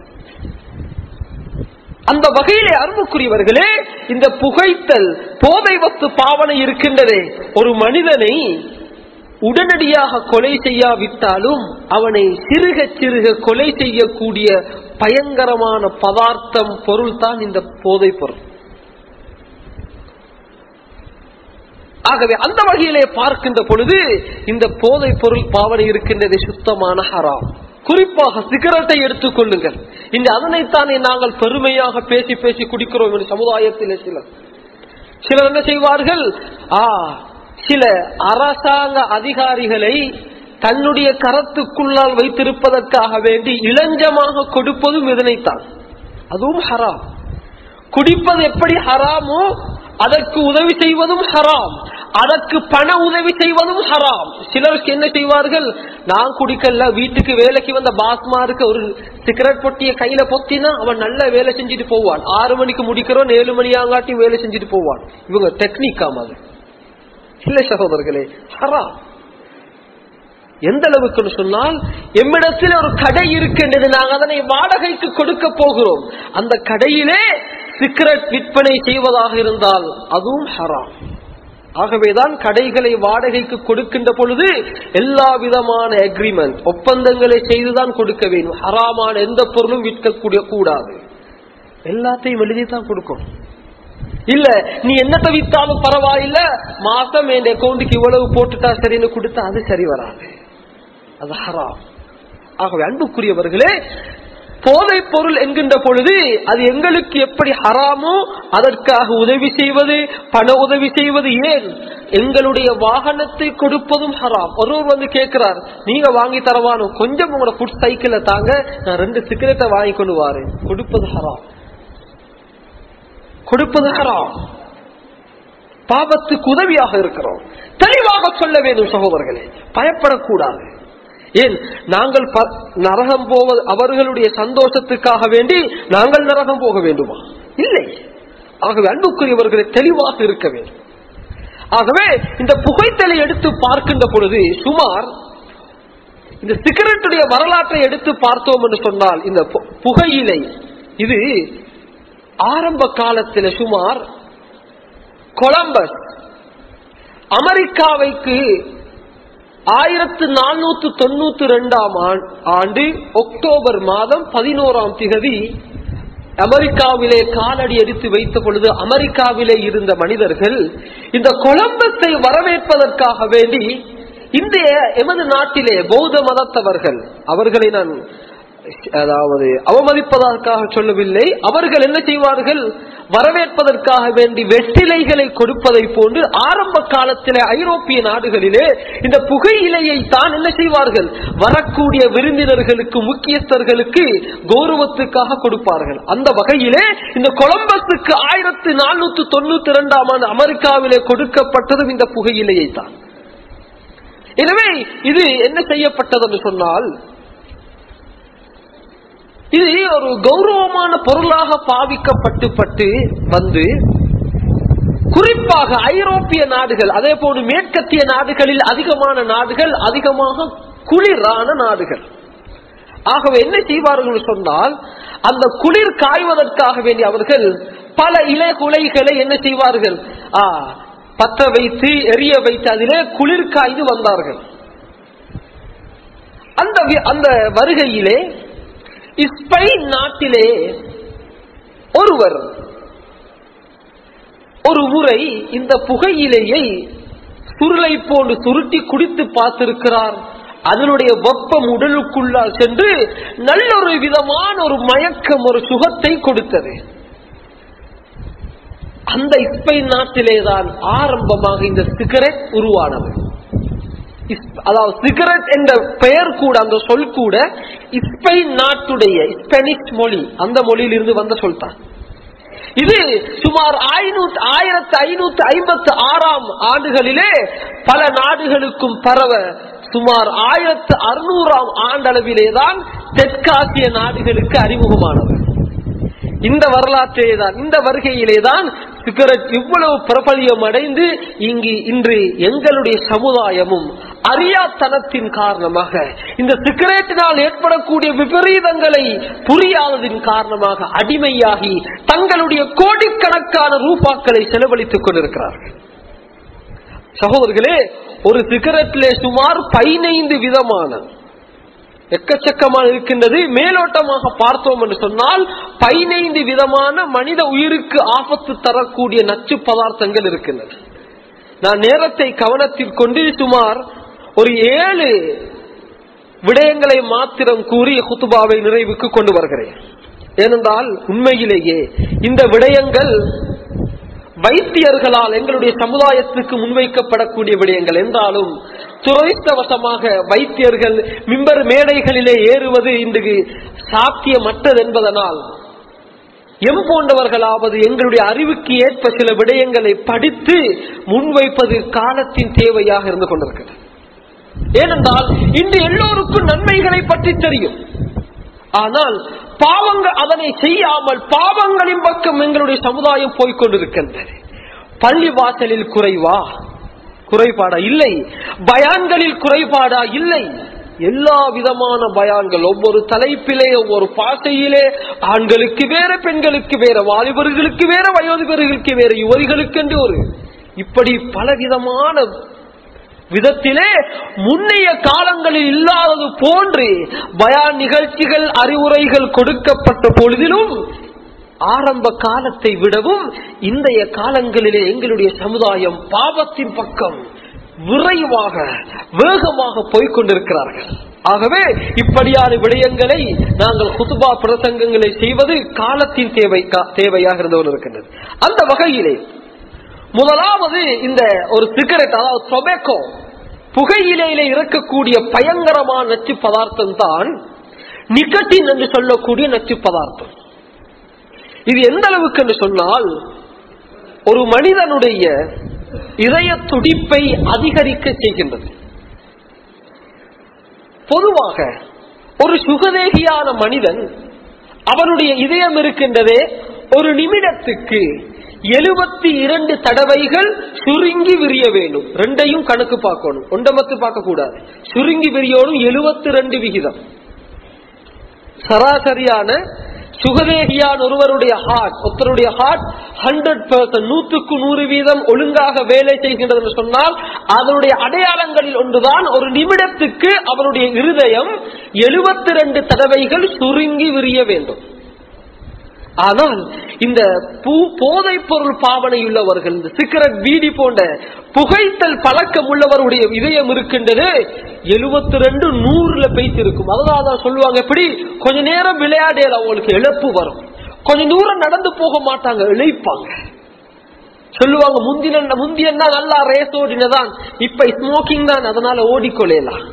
அந்த வகையிலே அரும்புக்குரியவர்களே இந்த புகைத்தல் போதை வத்து பாவனை இருக்கின்றதே ஒரு மனிதனை உடனடியாக கொலை செய்யாவிட்டாலும் அவனை சிறுக சிறுக கொலை செய்யக்கூடிய பயங்கரமான பதார்த்தம் பொருள் தான் இந்த போதை பொருள் ஆகவே அந்த வகையிலே பார்க்கின்ற பொழுது இந்த போதை பொருள் பாவனை இருக்கின்றது சுத்தமான ஹராம் குறிப்பாக சிகரெட்டை எடுத்துக் கொள்ளுங்கள் இந்த அதனைத்தானே நாங்கள் பெருமையாக பேசி பேசி குடிக்கிறோம் என்று சமுதாயத்திலே சிலர் சிலர் என்ன செய்வார்கள் ஆ சில அரசாங்க அதிகாரிகளை தன்னுடைய கரத்துக்குள்ளால் வைத்திருப்பதற்காக வேண்டி இளஞ்சமாக கொடுப்பதும் இதனைத்தான் அதுவும் ஹராம் குடிப்பது எப்படி ஹராமோ அதற்கு உதவி செய்வதும் ஹராம் அதற்கு பண உதவி செய்வதும் ஹராம் சிலருக்கு என்ன செய்வார்கள் நான் குடிக்கல வீட்டுக்கு வேலைக்கு வந்த பாஸ்மாருக்கு ஒரு சிகரெட் பொட்டிய கையில பொத்தினா அவன் நல்ல வேலை செஞ்சுட்டு போவான் ஆறு மணிக்கு முடிக்கிறோம் ஏழு மணி ஆங்காட்டி வேலை செஞ்சுட்டு போவான் இவங்க டெக்னிக்காம் அது இல்லை சகோதரர்களே ஹராம் எந்த அளவுக்கு சொன்னால் எம்மிடத்தில் ஒரு கடை இருக்கின்றது நாங்கள் அதனை வாடகைக்கு கொடுக்க போகிறோம் அந்த கடையிலே சிகரெட் விற்பனை செய்வதாக இருந்தால் அதுவும் ஹராம் ஆகவேதான் கடைகளை வாடகைக்கு கொடுக்கின்ற பொழுது எல்லா விதமான அக்ரிமெண்ட் ஒப்பந்தங்களை செய்துதான் கொடுக்க வேண்டும் ஹராமான எந்த பொருளும் விற்கக்கூடிய கூடாது எல்லாத்தையும் எழுதி தான் கொடுக்கணும் இல்ல நீ என்னத்தை வித்தாலும் பரவாயில்ல மாசம் என் அக்கௌண்ட்டுக்கு இவ்வளவு போட்டுட்டா சரின்னு கொடுத்தா அது சரி வராது அது ஹராம் ஆகவே அன்புக்குரியவர்களே போதை பொருள் என்கின்ற பொழுது அது எங்களுக்கு எப்படி ஹராமோ அதற்காக உதவி செய்வது பண உதவி செய்வது ஏன் எங்களுடைய வாகனத்தை கொடுப்பதும் ஹராம் ஒருவர் வந்து கேட்கிறார் நீங்க வாங்கி தரவானோ கொஞ்சம் உங்களோட ஃபுட் சைக்கிள தாங்க நான் ரெண்டு சிகரெட்டை வாங்கி கொண்டு வாரேன் கொடுப்பது ஹராம் கொடுப்பது ஹராம் பாவத்துக்கு உதவியாக இருக்கிறோம் தெளிவாக சொல்ல வேண்டும் சகோதரர்களே பயப்படக்கூடாது ஏன் நாங்கள் ப- நரகம் போவது அவர்களுடைய சந்தோஷத்துக்காக வேண்டி நாங்கள் நரகம் போக வேண்டுமா இல்லை ஆகவே அன்புக்குரியவர்களை தெளிவாக இருக்க வேண்டும் ஆகவே இந்த புகைத்தலை எடுத்து பார்க்கின்ற பொழுது சுமார் இந்த சிகரெட்டுடைய வரலாற்றை எடுத்து பார்த்தோம் என்று சொன்னால் இந்த பு- புகையிலை இது ஆரம்ப காலத்தில் சுமார் கொலம்பஸ் அமெரிக்காவைக்கு ஆயிரத்து நானூத்து தொண்ணூத்தி ரெண்டாம் ஆண்டு அக்டோபர் மாதம் பதினோராம் திகதி அமெரிக்காவிலே காலடி எடுத்து வைத்த பொழுது அமெரிக்காவிலே இருந்த மனிதர்கள் இந்த கொலம்பஸை வரவேற்பதற்காக வேண்டி இந்திய எமது நாட்டிலே பௌத்த மதத்தவர்கள் அவர்களை நான் அதாவது அவமதிப்பதற்காக சொல்லவில்லை அவர்கள் என்ன செய்வார்கள் வரவேற்பதற்காக வேண்டி வெற்றிலைகளை கொடுப்பதை போன்று ஆரம்ப காலத்திலே ஐரோப்பிய நாடுகளிலே இந்த புகையிலையை தான் என்ன செய்வார்கள் வரக்கூடிய விருந்தினர்களுக்கு முக்கியஸ்தர்களுக்கு கௌரவத்துக்காக கொடுப்பார்கள் அந்த வகையிலே இந்த கொலம்பஸுக்கு ஆயிரத்தி நானூத்தி தொண்ணூத்தி இரண்டாம் ஆண்டு அமெரிக்காவிலே கொடுக்கப்பட்டதும் இந்த புகையிலையை தான் எனவே இது என்ன செய்யப்பட்டது என்று சொன்னால் இது ஒரு கௌரவமான பொருளாக பாவிக்கப்பட்டு பட்டு வந்து குறிப்பாக ஐரோப்பிய நாடுகள் அதே போன்று மேற்கத்திய நாடுகளில் அதிகமான நாடுகள் அதிகமாக குளிரான நாடுகள் ஆகவே என்ன செய்வார்கள் சொன்னால் அந்த குளிர் காய்வதற்காக வேண்டி அவர்கள் பல இலை குலைகளை என்ன செய்வார்கள் ஆ, பற்ற வைத்து எரிய வைத்து அதிலே குளிர் காய்ந்து வந்தார்கள் அந்த வி- அந்த வருகையிலே ஸ்பெயின் நாட்டிலே ஒருவர் ஒரு முறை இந்த புகையிலையை சுருளை போன்று சுருட்டி குடித்து பார்த்திருக்கிறார் அதனுடைய வெப்பம் உடலுக்குள்ளால் சென்று நல்லொரு விதமான ஒரு மயக்கம் ஒரு சுகத்தை கொடுத்தது அந்த ஸ்பெயின் நாட்டிலேதான் ஆரம்பமாக இந்த சிகரெட் உருவானது இஸ்- அதாவது சிகரெட் என்ற பெயர் கூட அந்த சொல் கூட ஸ்பெயின் நாட்டுடைய ஸ்பெனிஷ் மொழி அந்த மொழியிலிருந்து வந்த சொல் தான் இது சுமார் ஐநூத்தி ஆயிரத்தி ஐநூத்தி ஐம்பத்தி ஆறாம் ஆண்டுகளிலே பல நாடுகளுக்கும் பரவ சுமார் ஆயிரத்து அறுநூறாம் ஆண்டளவிலேதான் தெற்காசிய நாடுகளுக்கு அறிமுகமானது இந்த வரலாற்றிலே தான் இந்த வருகையிலே தான் சிகரெட் இவ்வளவு பிரபலியம் அடைந்து இங்கு இன்று எங்களுடைய சமுதாயமும் அறியாத்தனத்தின் காரணமாக இந்த சிகரெட்டினால் ஏற்படக்கூடிய விபரீதங்களை புரியாததின் காரணமாக அடிமையாகி தங்களுடைய கோடிக்கணக்கான ரூபாக்களை செலவழித்துக் கொண்டிருக்கிறார்கள் சகோதரர்களே ஒரு சிகரெட்டிலே சுமார் பதினைந்து விதமான எக்கச்சக்கமாக இருக்கின்றது மேலோட்டமாக பார்த்தோம் என்று சொன்னால் பதினைந்து விதமான மனித உயிருக்கு ஆபத்து தரக்கூடிய நச்சு பதார்த்தங்கள் இருக்கின்றன நான் நேரத்தை கவனத்தில் கொண்டு சுமார் ஒரு ஏழு விடயங்களை மாத்திரம் கூறி குத்துபாவை நிறைவுக்கு கொண்டு வருகிறேன் ஏனென்றால் உண்மையிலேயே இந்த விடயங்கள் வைத்தியர்களால் எங்களுடைய சமுதாயத்துக்கு முன்வைக்கப்படக்கூடிய விடயங்கள் என்றாலும் துரதிர்ஷ்டவசமாக வைத்தியர்கள் மிம்பர் மேடைகளிலே ஏறுவது இன்றைக்கு சாத்தியமற்றது என்பதனால் எம் போன்றவர்களாவது எங்களுடைய அறிவுக்கு ஏற்ப சில விடயங்களை படித்து முன்வைப்பது காலத்தின் தேவையாக இருந்து கொண்டிருக்கிறது ஏனென்றால் இன்று எல்லோருக்கும் நன்மைகளை பற்றி தெரியும் ஆனால் பாவங்கள் அதனை செய்யாமல் பாவங்களின் பக்கம் எங்களுடைய சமுதாயம் போய்கொண்டிருக்கின்றது பள்ளி வாசலில் குறைவா குறைபாடா இல்லை பயான்களில் குறைபாடா இல்லை எல்லா விதமான பயான்கள் ஒவ்வொரு தலைப்பிலே ஒவ்வொரு பாசையிலே ஆண்களுக்கு வேற பெண்களுக்கு வேற வாலிபர்களுக்கு வேற வயோதிபர்களுக்கு வேற யுவதிகளுக்கு என்று ஒரு இப்படி பலவிதமான விதத்திலே முன்னைய காலங்களில் இல்லாதது போன்று பயான் நிகழ்ச்சிகள் அறிவுரைகள் கொடுக்கப்பட்ட பொழுதிலும் ஆரம்ப காலத்தை விடவும் இன்றைய காலங்களிலே எங்களுடைய சமுதாயம் பாவத்தின் பக்கம் விரைவாக வேகமாக போய்கொண்டிருக்கிறார்கள் ஆகவே இப்படியான விடயங்களை நாங்கள் குதுபா பிரசங்கங்களை செய்வது காலத்தின் தேவை தேவையாக இருந்து இருக்கின்றது அந்த வகையிலே முதலாவது இந்த ஒரு சிகரெட் அதாவது டொபேக்கோ புகையிலையில இருக்கக்கூடிய பயங்கரமான நச்சு பதார்த்தம் தான் நிக்கட்டின் என்று சொல்லக்கூடிய நச்சு பதார்த்தம் இது எந்த அளவுக்கு என்று சொன்னால் ஒரு மனிதனுடைய இதய துடிப்பை அதிகரிக்க செய்கின்றது பொதுவாக ஒரு சுகதேகியான மனிதன் அவனுடைய இதயம் இருக்கின்றதே ஒரு நிமிடத்துக்கு எழுபத்தி இரண்டு தடவைகள் சுருங்கி விரிய வேண்டும் ரெண்டையும் கணக்கு பார்க்கணும் ஒண்டமத்து பார்க்க கூடாது சுருங்கி விரியோடும் எழுபத்தி ரெண்டு விகிதம் சராசரியான சுகதேகியான ஒருவருடைய ஹார்ட் ஒருத்தருடைய ஹார்ட் ஹண்ட்ரட் பர்சன்ட் நூற்றுக்கு நூறு வீதம் ஒழுங்காக வேலை செய்கின்றது என்று சொன்னால் அதனுடைய அடையாளங்களில் ஒன்றுதான் ஒரு நிமிடத்துக்கு அவருடைய இருதயம் எழுபத்தி ரெண்டு தடவைகள் சுருங்கி விரிய வேண்டும் ஆனால் இந்த போதைப் பொருள் பாவனை உள்ளவர்கள் இந்த சிகரெட் வீடி போன்ற புகைத்தல் பழக்கம் உள்ளவருடைய இதயம் இருக்கின்றது எழுபத்தி ரெண்டு நூறுல பேசி இருக்கும் அதனால சொல்லுவாங்க எப்படி கொஞ்ச நேரம் விளையாடையில அவங்களுக்கு இழப்பு வரும் கொஞ்ச தூரம் நடந்து போக மாட்டாங்க இழைப்பாங்க சொல்லுவாங்க முந்தின முந்தியன்னா நல்லா ரேஸ் ஓடினதான் இப்ப ஸ்மோக்கிங் தான் அதனால ஓடிக்கொள்ளலாம்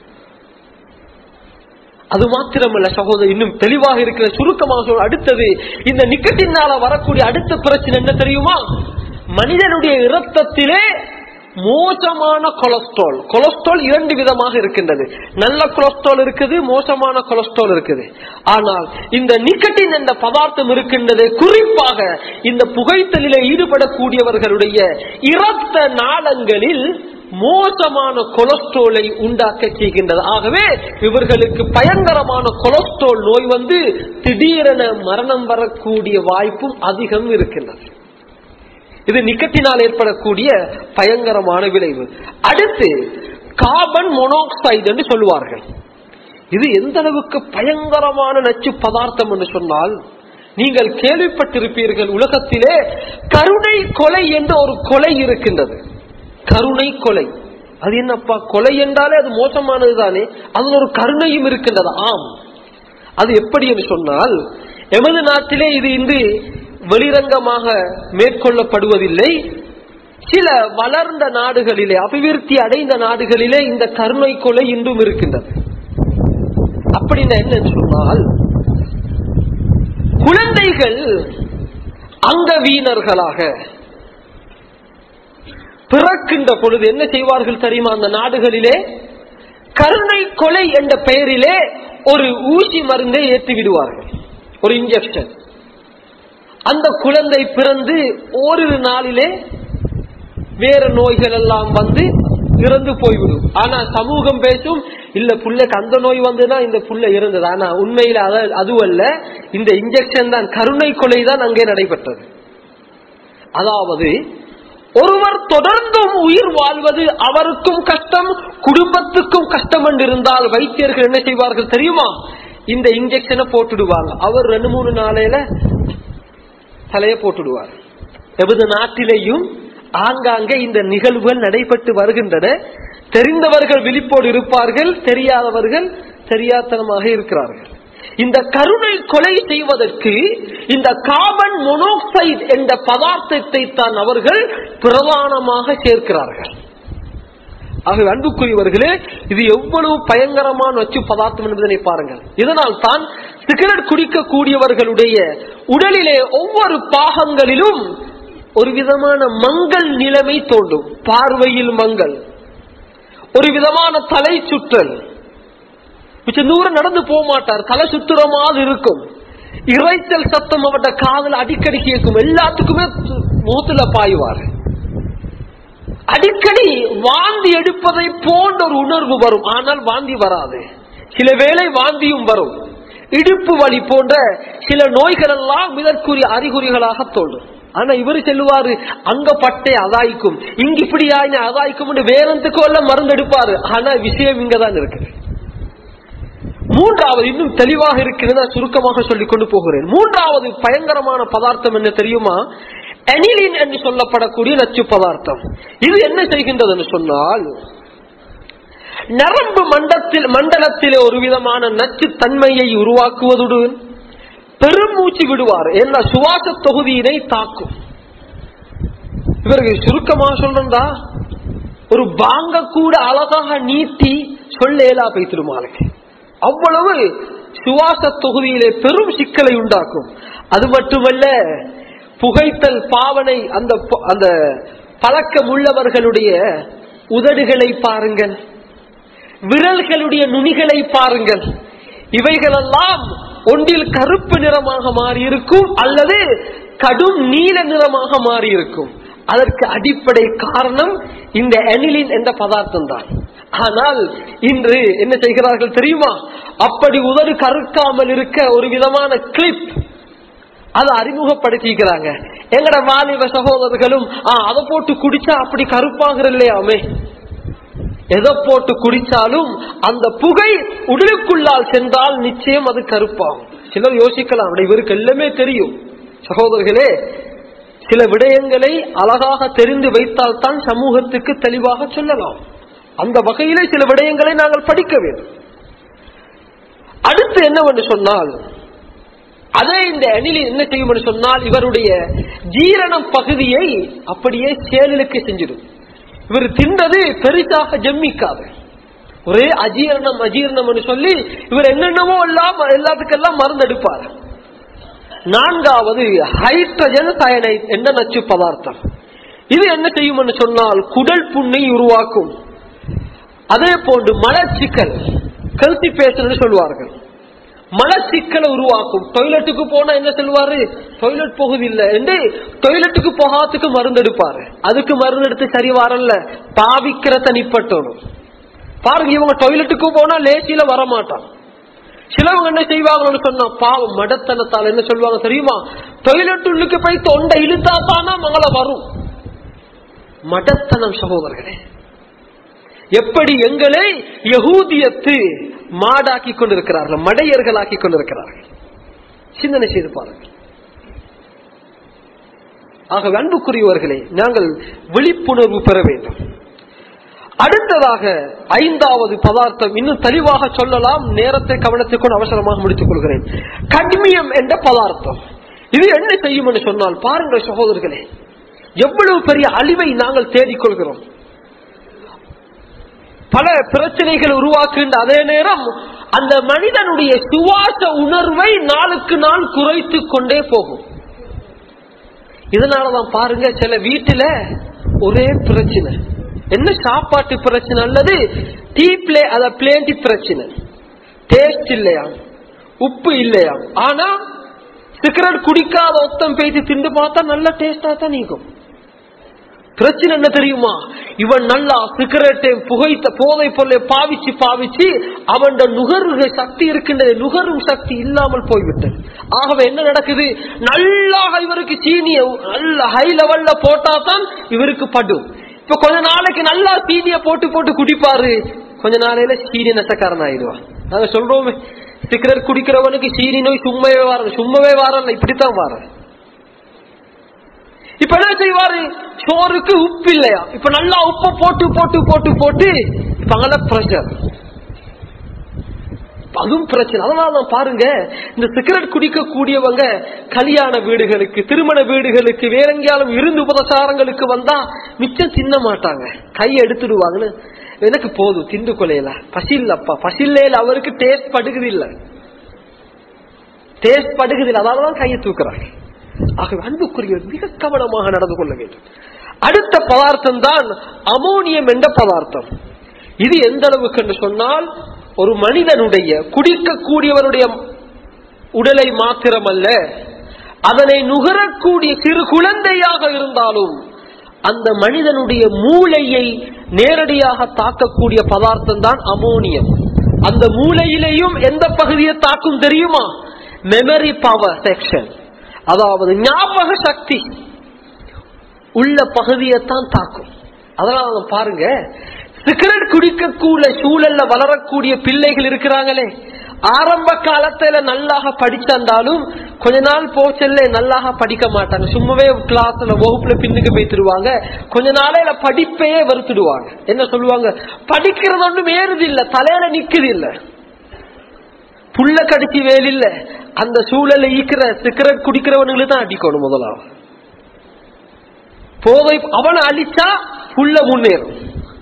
அது மாத்திரமல்ல சகோதரர் இன்னும் தெளிவாக இருக்கிற சுருக்கமாக சொல்ல அடுத்தது இந்த நிக்கட்டினால வரக்கூடிய அடுத்த பிரச்சனை என்ன தெரியுமா மனிதனுடைய இரத்தத்திலே மோசமான கொலஸ்ட்ரால் கொலஸ்ட்ரால் இரண்டு விதமாக இருக்கின்றது நல்ல கொலஸ்ட்ரால் இருக்குது மோசமான கொலஸ்ட்ரால் இருக்குது ஆனால் இந்த நிக்கட்டின் என்ற பதார்த்தம் இருக்கின்றது குறிப்பாக இந்த புகைத்தலில ஈடுபடக்கூடியவர்களுடைய இரத்த நாளங்களில் மோசமான கொலஸ்ட்ரோலை உண்டாக்க செய்கின்றது ஆகவே இவர்களுக்கு பயங்கரமான கொலஸ்ட்ரோல் நோய் வந்து திடீரென மரணம் வரக்கூடிய வாய்ப்பும் அதிகம் இருக்கின்றது இது நிக்கத்தினால் ஏற்படக்கூடிய பயங்கரமான விளைவு அடுத்து கார்பன் மொனோக்சைடு என்று சொல்லுவார்கள் இது எந்த அளவுக்கு பயங்கரமான நச்சு பதார்த்தம் என்று சொன்னால் நீங்கள் கேள்விப்பட்டிருப்பீர்கள் உலகத்திலே கருணை கொலை என்ற ஒரு கொலை இருக்கின்றது கருணை கொலை அது என்னப்பா கொலை என்றாலே அது மோசமானது தானே அதில் ஒரு கருணையும் இருக்கின்றது ஆம் அது எப்படி என்று சொன்னால் எமது நாட்டிலே இது இன்று வெளிரங்கமாக மேற்கொள்ளப்படுவதில்லை சில வளர்ந்த நாடுகளிலே அபிவிருத்தி அடைந்த நாடுகளிலே இந்த கருணை கொலை இன்றும் இருக்கின்றது அப்படின்னா என்ன சொன்னால் குழந்தைகள் அங்க வீணர்களாக பிறக்கின்ற பொழுது என்ன செய்வார்கள் தெரியுமா அந்த நாடுகளிலே கருணை கொலை என்ற பெயரிலே ஒரு ஊசி மருந்தை ஏற்றி விடுவார்கள் ஒரு இன்ஜெக்ஷன் அந்த குழந்தை பிறந்து ஓரிரு நாளிலே வேற நோய்கள் எல்லாம் வந்து இறந்து போய்விடும் ஆனா சமூகம் பேசும் இல்ல புள்ளைக்கு அந்த நோய் வந்துன்னா இந்த புள்ள இருந்தது ஆனா உண்மையில அதுவல்ல இந்த இன்ஜெக்ஷன் தான் கருணை கொலை தான் அங்கே நடைபெற்றது அதாவது ஒருவர் தொடர்ந்தும் உயிர் வாழ்வது அவருக்கும் கஷ்டம் குடும்பத்துக்கும் கஷ்டம் என்று இருந்தால் வைத்தியர்கள் என்ன செய்வார்கள் தெரியுமா இந்த இன்ஜெக்ஷனை போட்டுடுவாங்க அவர் ரெண்டு மூணு நாளையில தலையை போட்டுடுவார் எமது நாட்டிலேயும் ஆங்காங்கே இந்த நிகழ்வுகள் நடைபெற்று வருகின்றன தெரிந்தவர்கள் விழிப்போடு இருப்பார்கள் தெரியாதவர்கள் தெரியாதனமாக இருக்கிறார்கள் இந்த கருணை கொலை செய்வதற்கு இந்த கார்பன் மொனோக்சைடு என்ற பதார்த்தத்தை தான் அவர்கள் பிரதானமாக சேர்க்கிறார்கள் ஆகவே அன்புக்குரியவர்களே இது எவ்வளவு பயங்கரமான நச்சு பதார்த்தம் என்பதனை பாருங்கள் இதனால் தான் சிகரெட் குடிக்கக்கூடியவர்களுடைய உடலிலே ஒவ்வொரு பாகங்களிலும் ஒரு விதமான மங்கள் நிலைமை தோன்றும் பார்வையில் மங்கள் ஒரு விதமான தலை சுற்றல் மிச்ச தூரம் நடந்து போக மாட்டார் தலை சுத்துறமாவது இருக்கும் இறைச்சல் சத்தம் அவட்ட காதல் அடிக்கடி கேட்கும் எல்லாத்துக்குமே மூத்துல பாய்வார் அடிக்கடி வாந்தி எடுப்பதை போன்ற ஒரு உணர்வு வரும் ஆனால் வாந்தி வராது சில வேளை வாந்தியும் வரும் இடுப்பு வலி போன்ற சில நோய்கள் எல்லாம் இதற்குரிய அறிகுறிகளாக தோன்றும் ஆனா இவரு சொல்லுவாரு அங்க பட்டே அதாய்க்கும் இங்க இப்படி ஆயின அதாய்க்கும் வேறந்துக்கோ எல்லாம் மருந்து எடுப்பாரு ஆனா விஷயம் இங்கதான் இருக்கு மூன்றாவது இன்னும் தெளிவாக இருக்கிறது நான் சுருக்கமாக சொல்லிக் கொண்டு போகிறேன் மூன்றாவது பயங்கரமான பதார்த்தம் என்ன தெரியுமா அனிலின் என்று சொல்லப்படக்கூடிய நச்சு பதார்த்தம் இது என்ன செய்கின்றது என்று சொன்னால் நரம்பு மண்டத்தில் மண்டலத்திலே ஒரு விதமான நச்சு தன்மையை உருவாக்குவதுடன் பெருமூச்சு விடுவார் என்ன சுவாச தொகுதியினை தாக்கும் இவருக்கு சுருக்கமாக சொல்றா ஒரு பாங்க கூட அழகாக நீட்டி சொல்லேலா பைத்திருமாளுக்கு அவ்வளவு சுவாச தொகுதியிலே பெரும் சிக்கலை உண்டாக்கும் அது மட்டுமல்ல புகைத்தல் பாவனை அந்த அந்த பழக்கம் உள்ளவர்களுடைய உதடுகளை பாருங்கள் விரல்களுடைய நுனிகளை பாருங்கள் இவைகளெல்லாம் ஒன்றில் கருப்பு நிறமாக மாறி இருக்கும் அல்லது கடும் நீல நிறமாக மாறி இருக்கும் அதற்கு அடிப்படை காரணம் இந்த அனிலின் என்ற பதார்த்தம் தான் ஆனால் இன்று என்ன செய்கிறார்கள் தெரியுமா அப்படி உதடு கருக்காமல் இருக்க ஒரு விதமான கிளிப் அதை அறிமுகப்படுத்திக்கிறாங்க எங்கட வாலிப சகோதரர்களும் அதை போட்டு குடிச்சா அப்படி கருப்பாகிற இல்லையாமே எதை போட்டு குடிச்சாலும் அந்த புகை உடலுக்குள்ளால் சென்றால் நிச்சயம் அது கருப்பாகும் சிலர் யோசிக்கலாம் இவருக்கு எல்லாமே தெரியும் சகோதரர்களே சில விடயங்களை அழகாக தெரிந்து வைத்தால் தான் சமூகத்துக்கு தெளிவாக சொல்லலாம் அந்த வகையிலே சில விடயங்களை நாங்கள் படிக்க வேண்டும் அடுத்து என்னவென்று சொன்னால் அதே இந்த அணில் என்ன செய்யும் என்று சொன்னால் இவருடைய ஜீரண பகுதியை அப்படியே சேனலுக்கு செஞ்சிடும் இவர் தின்றது பெரிதாக ஜம்மிக்காது ஒரே அஜீரணம் அஜீரணம் சொல்லி இவர் என்னென்னவோ எல்லாம் எல்லாத்துக்கெல்லாம் மருந்து எடுப்பார் நான்காவது ஹைட்ரஜன் சயனைட் என்ற நச்சு பதார்த்தம் இது என்ன செய்யும் சொன்னால் குடல் புண்ணை உருவாக்கும் அதே போன்று மலச்சிக்கல் கல்சிபேஷன் சொல்வார்கள் மலச்சிக்கலை உருவாக்கும் டொய்லெட்டுக்கு போனா என்ன சொல்லுவாரு டொய்லெட் போகுது இல்ல என்று டொய்லெட்டுக்கு போகாதுக்கு மருந்து எடுப்பாரு அதுக்கு மருந்து எடுத்து சரி வரல பாவிக்கிற தனிப்பட்டணும் பாருங்க இவங்க டொய்லெட்டுக்கு போனா லேசியில வரமாட்டான் சிலவங்க என்ன செய்வாங்கன்னு சொன்னா பாவம் மடத்தனத்தால் என்ன சொல்லுவாங்க தெரியுமா டொய்லெட் உள்ளுக்கு போய் தொண்டை இழுத்தா தானா மங்கள வரும் மடத்தனம் சகோதரர்களே எப்படி எங்களை யகூதியத்து மாடாக்கி கொண்டிருக்கிறார்கள் மடையர்களாக்கி கொண்டிருக்கிறார்கள் சிந்தனை செய்து பாருங்கள் ஆக அன்புக்குரியவர்களே நாங்கள் விழிப்புணர்வு பெற வேண்டும் அடுத்ததாக ஐந்தாவது பதார்த்தம் இன்னும் தெளிவாக சொல்லலாம் நேரத்தை கவனத்துக்கு அவசரமாக முடித்துக் கொள்கிறேன் கட்மியம் என்ற பதார்த்தம் இது என்ன செய்யும் என்று சொன்னால் பாருங்கள் சகோதரர்களே எவ்வளவு பெரிய அழிவை நாங்கள் தேடிக்கொள்கிறோம் பல பிரச்சனைகள் உருவாக்குகின்ற அதே நேரம் அந்த மனிதனுடைய சுவாச உணர்வை நாளுக்கு நாள் குறைத்து கொண்டே போகும் இதனாலதான் பாருங்க சில வீட்டுல ஒரே பிரச்சனை என்ன சாப்பாட்டு பிரச்சனை அல்லது டீ பிளே அத பிளேண்டி பிரச்சனை டேஸ்ட் இல்லையா உப்பு இல்லையா ஆனா சிகரெட் குடிக்காத ஒத்தம் பேசி திண்டு பார்த்தா நல்ல டேஸ்டா தான் நீக்கும் பிரச்சனை என்ன தெரியுமா இவன் நல்லா சிகரெட்டை புகைத்த போதை பொருளை பாவிச்சு பாவிச்சு அவன் நுகர்வு சக்தி இருக்கின்றது நுகரும் சக்தி இல்லாமல் போய்விட்டது ஆகவே என்ன நடக்குது நல்லா இவருக்கு சீனிய நல்ல ஹை லெவல்ல போட்டா தான் இவருக்கு படும் இப்ப கொஞ்ச நாளைக்கு நல்லா சீனிய போட்டு போட்டு குடிப்பாரு கொஞ்ச நாளையில சீனி நெசக்காரன் ஆயிடுவான் நாங்க சொல்றோமே சிகரெட் குடிக்கிறவனுக்கு சீனி நோய் சும்மாவே வர சும்மாவே வரல இப்படித்தான் வர இப்ப என்ன செய்வாரு சோறுக்கு உப்பு இல்லையா இப்ப நல்லா உப்ப போட்டு போட்டு போட்டு போட்டு இப்ப அங்கே பிரஷர் அதுவும் பிரச்சனை அதனாலதான் பாருங்க இந்த சிகரெட் குடிக்க கூடியவங்க கல்யாண வீடுகளுக்கு திருமண வீடுகளுக்கு வேற எங்கேயாலும் இருந்து உபதசாரங்களுக்கு வந்தா மிச்சம் தின்ன மாட்டாங்க கையை எடுத்துடுவாங்கன்னு எனக்கு போதும் திண்டு கொலையில பசி இல்லப்பா பசி இல்லையில அவருக்கு டேஸ்ட் படுகுது இல்ல டேஸ்ட் படுகுது இல்லை அதாலதான் கையை தூக்குறாங்க ஆகவே அன்புக்குரிய மிக கவனமாக நடந்து கொள்ள வேண்டும் அடுத்த பதார்த்தம் தான் அமோனியம் என்ற பதார்த்தம் இது எந்த அளவுக்கு என்று சொன்னால் ஒரு மனிதனுடைய குடிக்கக்கூடியவருடைய உடலை மாத்திரமல்ல அதனை நுகரக்கூடிய சிறு குழந்தையாக இருந்தாலும் அந்த மனிதனுடைய மூளையை நேரடியாக தாக்கக்கூடிய பதார்த்தம் தான் அமோனியம் அந்த மூளையிலேயும் எந்த பகுதியை தாக்கும் தெரியுமா மெமரி பவர் செக்ஷன் அதாவது ஞாபக சக்தி உள்ள பகுதியைத்தான் தாக்கும் அதனால பாருங்க சிகரெட் குடிக்கக்கூடிய சூழல்ல வளரக்கூடிய பிள்ளைகள் இருக்கிறாங்களே ஆரம்ப காலத்துல நல்லாக படிச்சிருந்தாலும் கொஞ்ச நாள் போச்சல்ல நல்லாக படிக்க மாட்டாங்க சும்மாவே கிளாஸ்ல வகுப்புல பின்னுக்கு போய்த்துடுவாங்க கொஞ்ச நாளையில படிப்பையே வெறுத்துடுவாங்க என்ன சொல்லுவாங்க படிக்கிறது ஒன்றும் ஏறுது இல்ல தலையில நிக்குது இல்ல புள்ள கடிச்சு வேல் இல்ல அந்த சூழல்ல ஈக்கிற சிகரெட் குடிக்கிறவனுங்களுக்கு தான் அடிக்கணும் முதலாவது போதை அவனை அழிச்சா புள்ள முன்னேறும்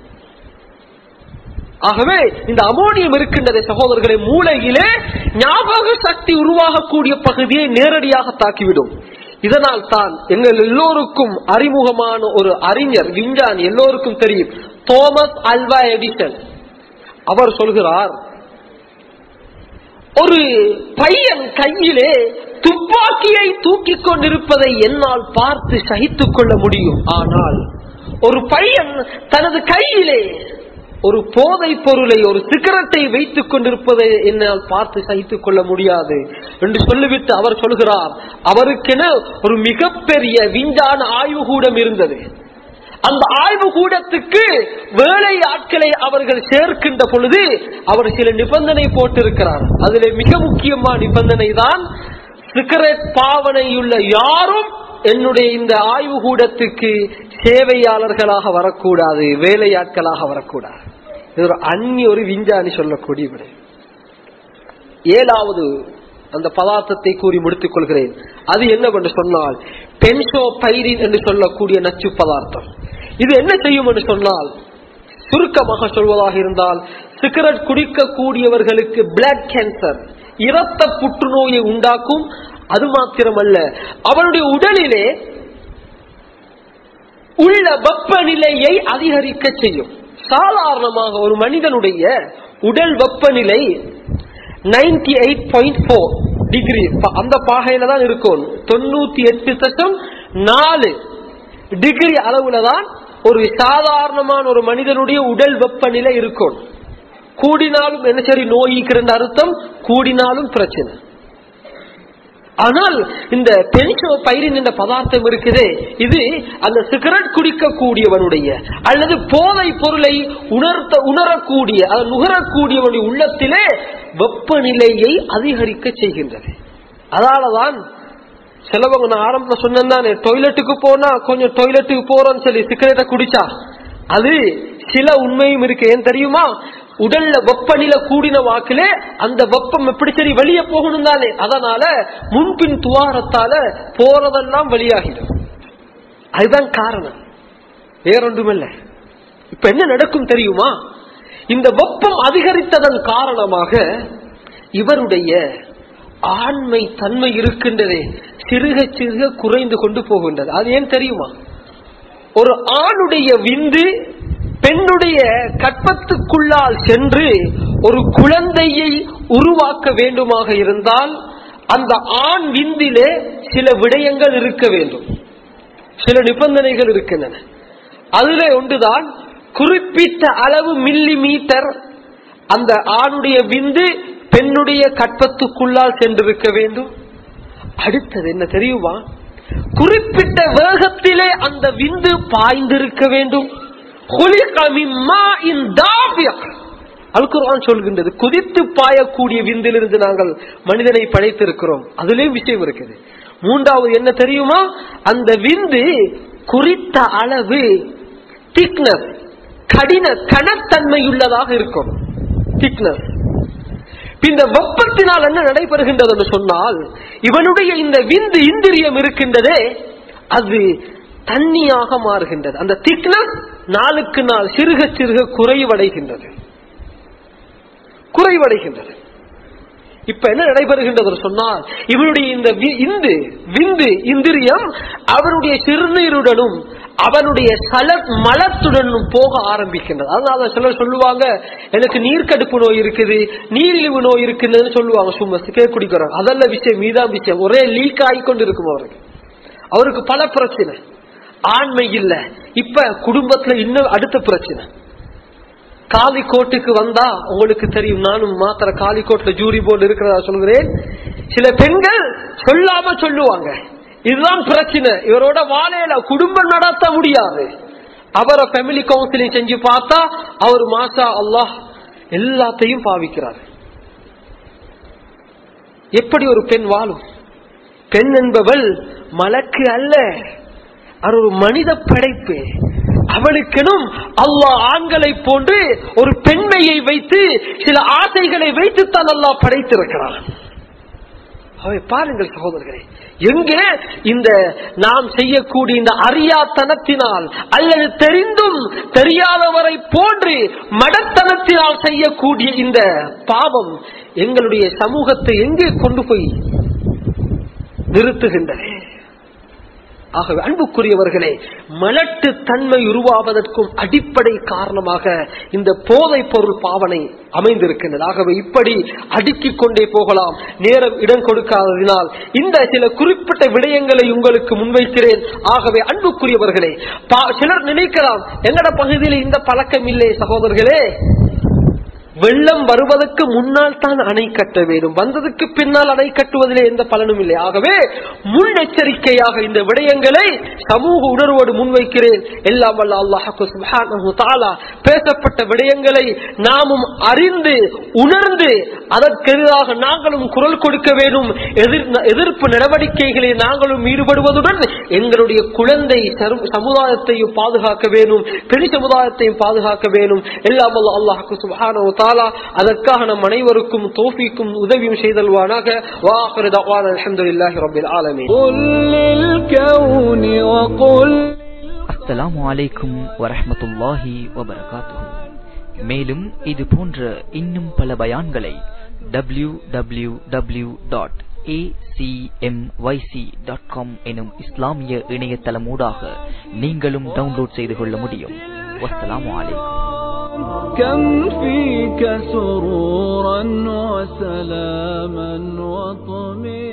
ஆகவே இந்த அமோனியம் இருக்கின்றதை சகோதரர்களை மூளையிலே ஞாபக சக்தி உருவாகக்கூடிய பகுதியை நேரடியாக தாக்கிவிடும் இதனால் தான் எங்கள் எல்லோருக்கும் அறிமுகமான ஒரு அறிஞர் விஞ்ஞானி எல்லோருக்கும் தெரியும் தோமஸ் அல்வா எடிசன் அவர் சொல்கிறார் ஒரு பையன் கையிலே துப்பாக்கியை தூக்கிக் கொண்டிருப்பதை என்னால் பார்த்து சகித்துக் கொள்ள முடியும் ஆனால் ஒரு பையன் தனது கையிலே ஒரு போதை பொருளை ஒரு சிகரெட்டை வைத்துக் கொண்டிருப்பதை என்னால் பார்த்து சகித்துக் கொள்ள முடியாது என்று சொல்லிவிட்டு அவர் சொல்கிறார் அவருக்கென ஒரு மிகப்பெரிய விஞ்ஞான ஆய்வு கூடம் இருந்தது அந்த ஆய்வு கூடத்துக்கு வேலை ஆட்களை அவர்கள் சேர்க்கின்ற பொழுது அவர் சில நிபந்தனை போட்டிருக்கிறார் அதில் மிக முக்கியமான நிபந்தனை தான் சிகரெட் பாவனையுள்ள யாரும் என்னுடைய இந்த ஆய்வு கூடத்துக்கு சேவையாளர்களாக வரக்கூடாது வேலையாட்களாக வரக்கூடாது இது ஒரு அந்நிய ஒரு விஞ்ஞானி சொல்லக்கூடிய விடை ஏழாவது அந்த பதார்த்தத்தை கூறி முடித்துக் கொள்கிறேன் அது என்னவென்று சொன்னால் பென்சோ பைரின் என்று சொல்லக்கூடிய நச்சு பதார்த்தம் இது என்ன செய்யும் என்று சொன்னால் சுருக்கமாக சொல்வதாக இருந்தால் சிகரெட் குடிக்கக்கூடியவர்களுக்கு பிளட் கேன்சர் இரத்த புற்றுநோயை உண்டாக்கும் அது மாத்திரமல்ல அவருடைய உடலிலே உள்ள வெப்பநிலையை அதிகரிக்க செய்யும் சாதாரணமாக ஒரு மனிதனுடைய உடல் வெப்பநிலை ninety eight point four degree அந்த பாகையில தான் இருக்கும் தொண்ணூத்தி எட்டு தசம் நாலு டிகிரி அளவுல தான் ஒரு சாதாரணமான ஒரு மனிதனுடைய உடல் வெப்பநிலை இருக்கும் கூடினாலும் என்ன சரி நோய்க்கிற அர்த்தம் கூடினாலும் பிரச்சனை ஆனால் இந்த பென்சோ பயிரின் என்ற பதார்த்தம் இருக்குதே இது அந்த சிகரெட் குடிக்கக்கூடியவனுடைய அல்லது போதை பொருளை உணர்த்த உணரக்கூடிய அதை நுகரக்கூடியவனுடைய உள்ளத்திலே வெப்பநிலையை அதிகரிக்க செய்கின்றது அதனாலதான் சிலவங்க நான் ஆரம்பத்தில் சொன்னேன் டொய்லெட்டுக்கு போனா கொஞ்சம் டொய்லெட்டுக்கு போறோம்னு சொல்லி சிகரெட்டை குடிச்சா அது சில உண்மையும் இருக்கு ஏன் தெரியுமா உடல்ல வெப்பநிலை கூடின வாக்கிலே அந்த வெப்பம் எப்படி சரி வெளியே போகணும் தானே அதனால முன்பின் துவாரத்தால போறதெல்லாம் வெளியாகிடும் அதுதான் காரணம் வேறொன்றுமில்ல இப்ப என்ன நடக்கும் தெரியுமா இந்த வெப்பம் அதிகரித்ததன் காரணமாக இவருடைய ஆண்மை தன்மை இருக்கின்றதே சிறுக சிறுக குறைந்து கொண்டு போகின்றது அது ஏன் தெரியுமா ஒரு ஆணுடைய விந்து பெண்ணுடைய கற்பத்துக்குள்ளால் சென்று ஒரு குழந்தையை உருவாக்க வேண்டுமாக இருந்தால் அந்த ஆண் விந்திலே சில விடயங்கள் இருக்க வேண்டும் சில நிபந்தனைகள் இருக்கின்றன அதுல ஒன்றுதான் குறிப்பிட்ட அளவு மில்லி மீட்டர் அந்த ஆணுடைய விந்து பெண்ணுடைய கற்பத்துக்குள்ளால் சென்றிருக்க வேண்டும் அடுத்தது என்ன தெரியுமா குறிப்பிட்ட வேகத்திலே அந்த விந்து பாய்ந்திருக்க வேண்டும் அல்குரான் சொல்கின்றது குதித்து பாயக்கூடிய விந்திலிருந்து நாங்கள் மனிதனை படைத்திருக்கிறோம் அதுலயும் விஷயம் இருக்குது மூன்றாவது என்ன தெரியுமா அந்த விந்து குறித்த அளவு திக்னஸ் கடின கனத்தன்மையுள்ளதாக இருக்கும் திக்னஸ் இந்த வெப்பத்தினால் என்ன நடைபெறுகின்றது என்று சொன்னால் இவனுடைய இந்த விந்து இந்திரியம் இருக்கின்றதே அது தண்ணியாக மாறுகின்றது அந்த திக்னஸ் நாளுக்கு நாள் சிறுக சிறுக குறைவடைகின்றது குறைவடைகின்றது இப்ப என்ன நடைபெறுகின்றது சொன்னால் இவனுடைய இந்த இந்து விந்து இந்திரியம் அவனுடைய சிறுநீருடனும் அவனுடைய சல மலத்துடனும் போக ஆரம்பிக்கின்றது அதனால சிலர் சொல்லுவாங்க எனக்கு நீர்க்கடுப்பு நோய் இருக்குது நீரிழிவு நோய் இருக்குன்னு சொல்லுவாங்க சும்மா கே குடிக்கிறாங்க அதெல்லாம் விஷயம் மீதான் விஷயம் ஒரே லீக் ஆகிக்கொண்டு இருக்கும் அவருக்கு அவருக்கு பல பிரச்சனை ஆண்மை இல்ல இப்ப குடும்பத்துல இன்னும் அடுத்த பிரச்சனை காலிக்கோட்டுக்கு வந்தா உங்களுக்கு தெரியும் நானும் மாத்திர காலிக்கோட்ல ஜூரி போர்டு இருக்கிறதா சொல்கிறேன் சில பெண்கள் சொல்லாம சொல்லுவாங்க இதுதான் பிரச்சனை இவரோட வாழையில குடும்பம் நடத்த முடியாது அவரை ஃபேமிலி கவுன்சிலிங் செஞ்சு பார்த்தா அவர் மாசா அல்லாஹ் எல்லாத்தையும் பாவிக்கிறார் எப்படி ஒரு பெண் வாழும் பெண் என்பவள் மலக்கு அல்ல அவர் ஒரு மனித படைப்பு அவளுக்கெனும் அல்லாஹ் ஆண்களை போன்று ஒரு பெண்மையை வைத்து சில ஆசைகளை வைத்துத்தான் அல்லாஹ் படைத்திருக்கிறான் அவை பாருங்கள் சகோதரர்களே எங்கே இந்த நாம் செய்யக்கூடிய இந்த அறியாத்தனத்தினால் அல்லது தெரிந்தும் தெரியாதவரை போன்று மடத்தனத்தினால் செய்யக்கூடிய இந்த பாவம் எங்களுடைய சமூகத்தை எங்கே கொண்டு போய் நிறுத்துகின்றன ஆகவே அன்புக்குரியவர்களே மலட்டு தன்மை உருவாவதற்கும் அடிப்படை காரணமாக இந்த போதைப் பொருள் பாவனை அமைந்திருக்கின்றது ஆகவே இப்படி அடுக்கிக் கொண்டே போகலாம் நேரம் இடம் கொடுக்காததினால் இந்த சில குறிப்பிட்ட விடயங்களை உங்களுக்கு முன்வைக்கிறேன் ஆகவே அன்புக்குரியவர்களே பா- சிலர் நினைக்கலாம் எங்கட பகுதியில் இந்த பழக்கம் இல்லை சகோதரர்களே வெள்ளம் வருவதற்கு முன்னால் தான் அணை கட்ட வேண்டும் வந்ததுக்கு பின்னால் அணை கட்டுவதிலே எந்த பலனும் இல்லை ஆகவே முன்னெச்சரிக்கையாக இந்த விடயங்களை சமூக உணர்வோடு முன்வைக்கிறேன் எல்லாம் வல்ல அல்லாஹு சுப்ஹானஹு தஆலா பேசப்பட்ட விடயங்களை நாமும் அறிந்து உணர்ந்து அதற்கெதிராக நாங்களும் குரல் கொடுக்க வேண்டும் எதிர் எதிர்ப்பு நடவடிக்கைகளில் நாங்களும் ஈடுபடுவதுடன் எங்களுடைய குழந்தை சரு- சமுதாயத்தையும் பாதுகாக்க வேண்டும் பெண் சமுதாயத்தையும் பாதுகாக்க வேண்டும் எல்லாம் வல்ல அல்லாஹுக்கு சுப்ஹானஹு தஆலா அதற்காக நம் அனைவருக்கும் தோஃபிக்கும் உதவியும் செய்தல்வானாக வாஹிரு தஅவானா அல்ஹம்துலில்லாஹி ரப்பில் ஆலமீன் قل للكون وقل அஸ்ஸலாமு அலைக்கும் வரஹ்மத்துல்லாஹி வபரகாத்துஹு மேலும் இது போன்ற இன்னும் பல பயான்களை W W W dot dot com எனும் இஸ்லாமிய இணையதளமூடாக நீங்களும் டவுன்லோட் செய்து கொள்ள முடியும் வஸ்ஸலாமு அலைக்கும் كم فيك سرورا وسلاما وطمئنا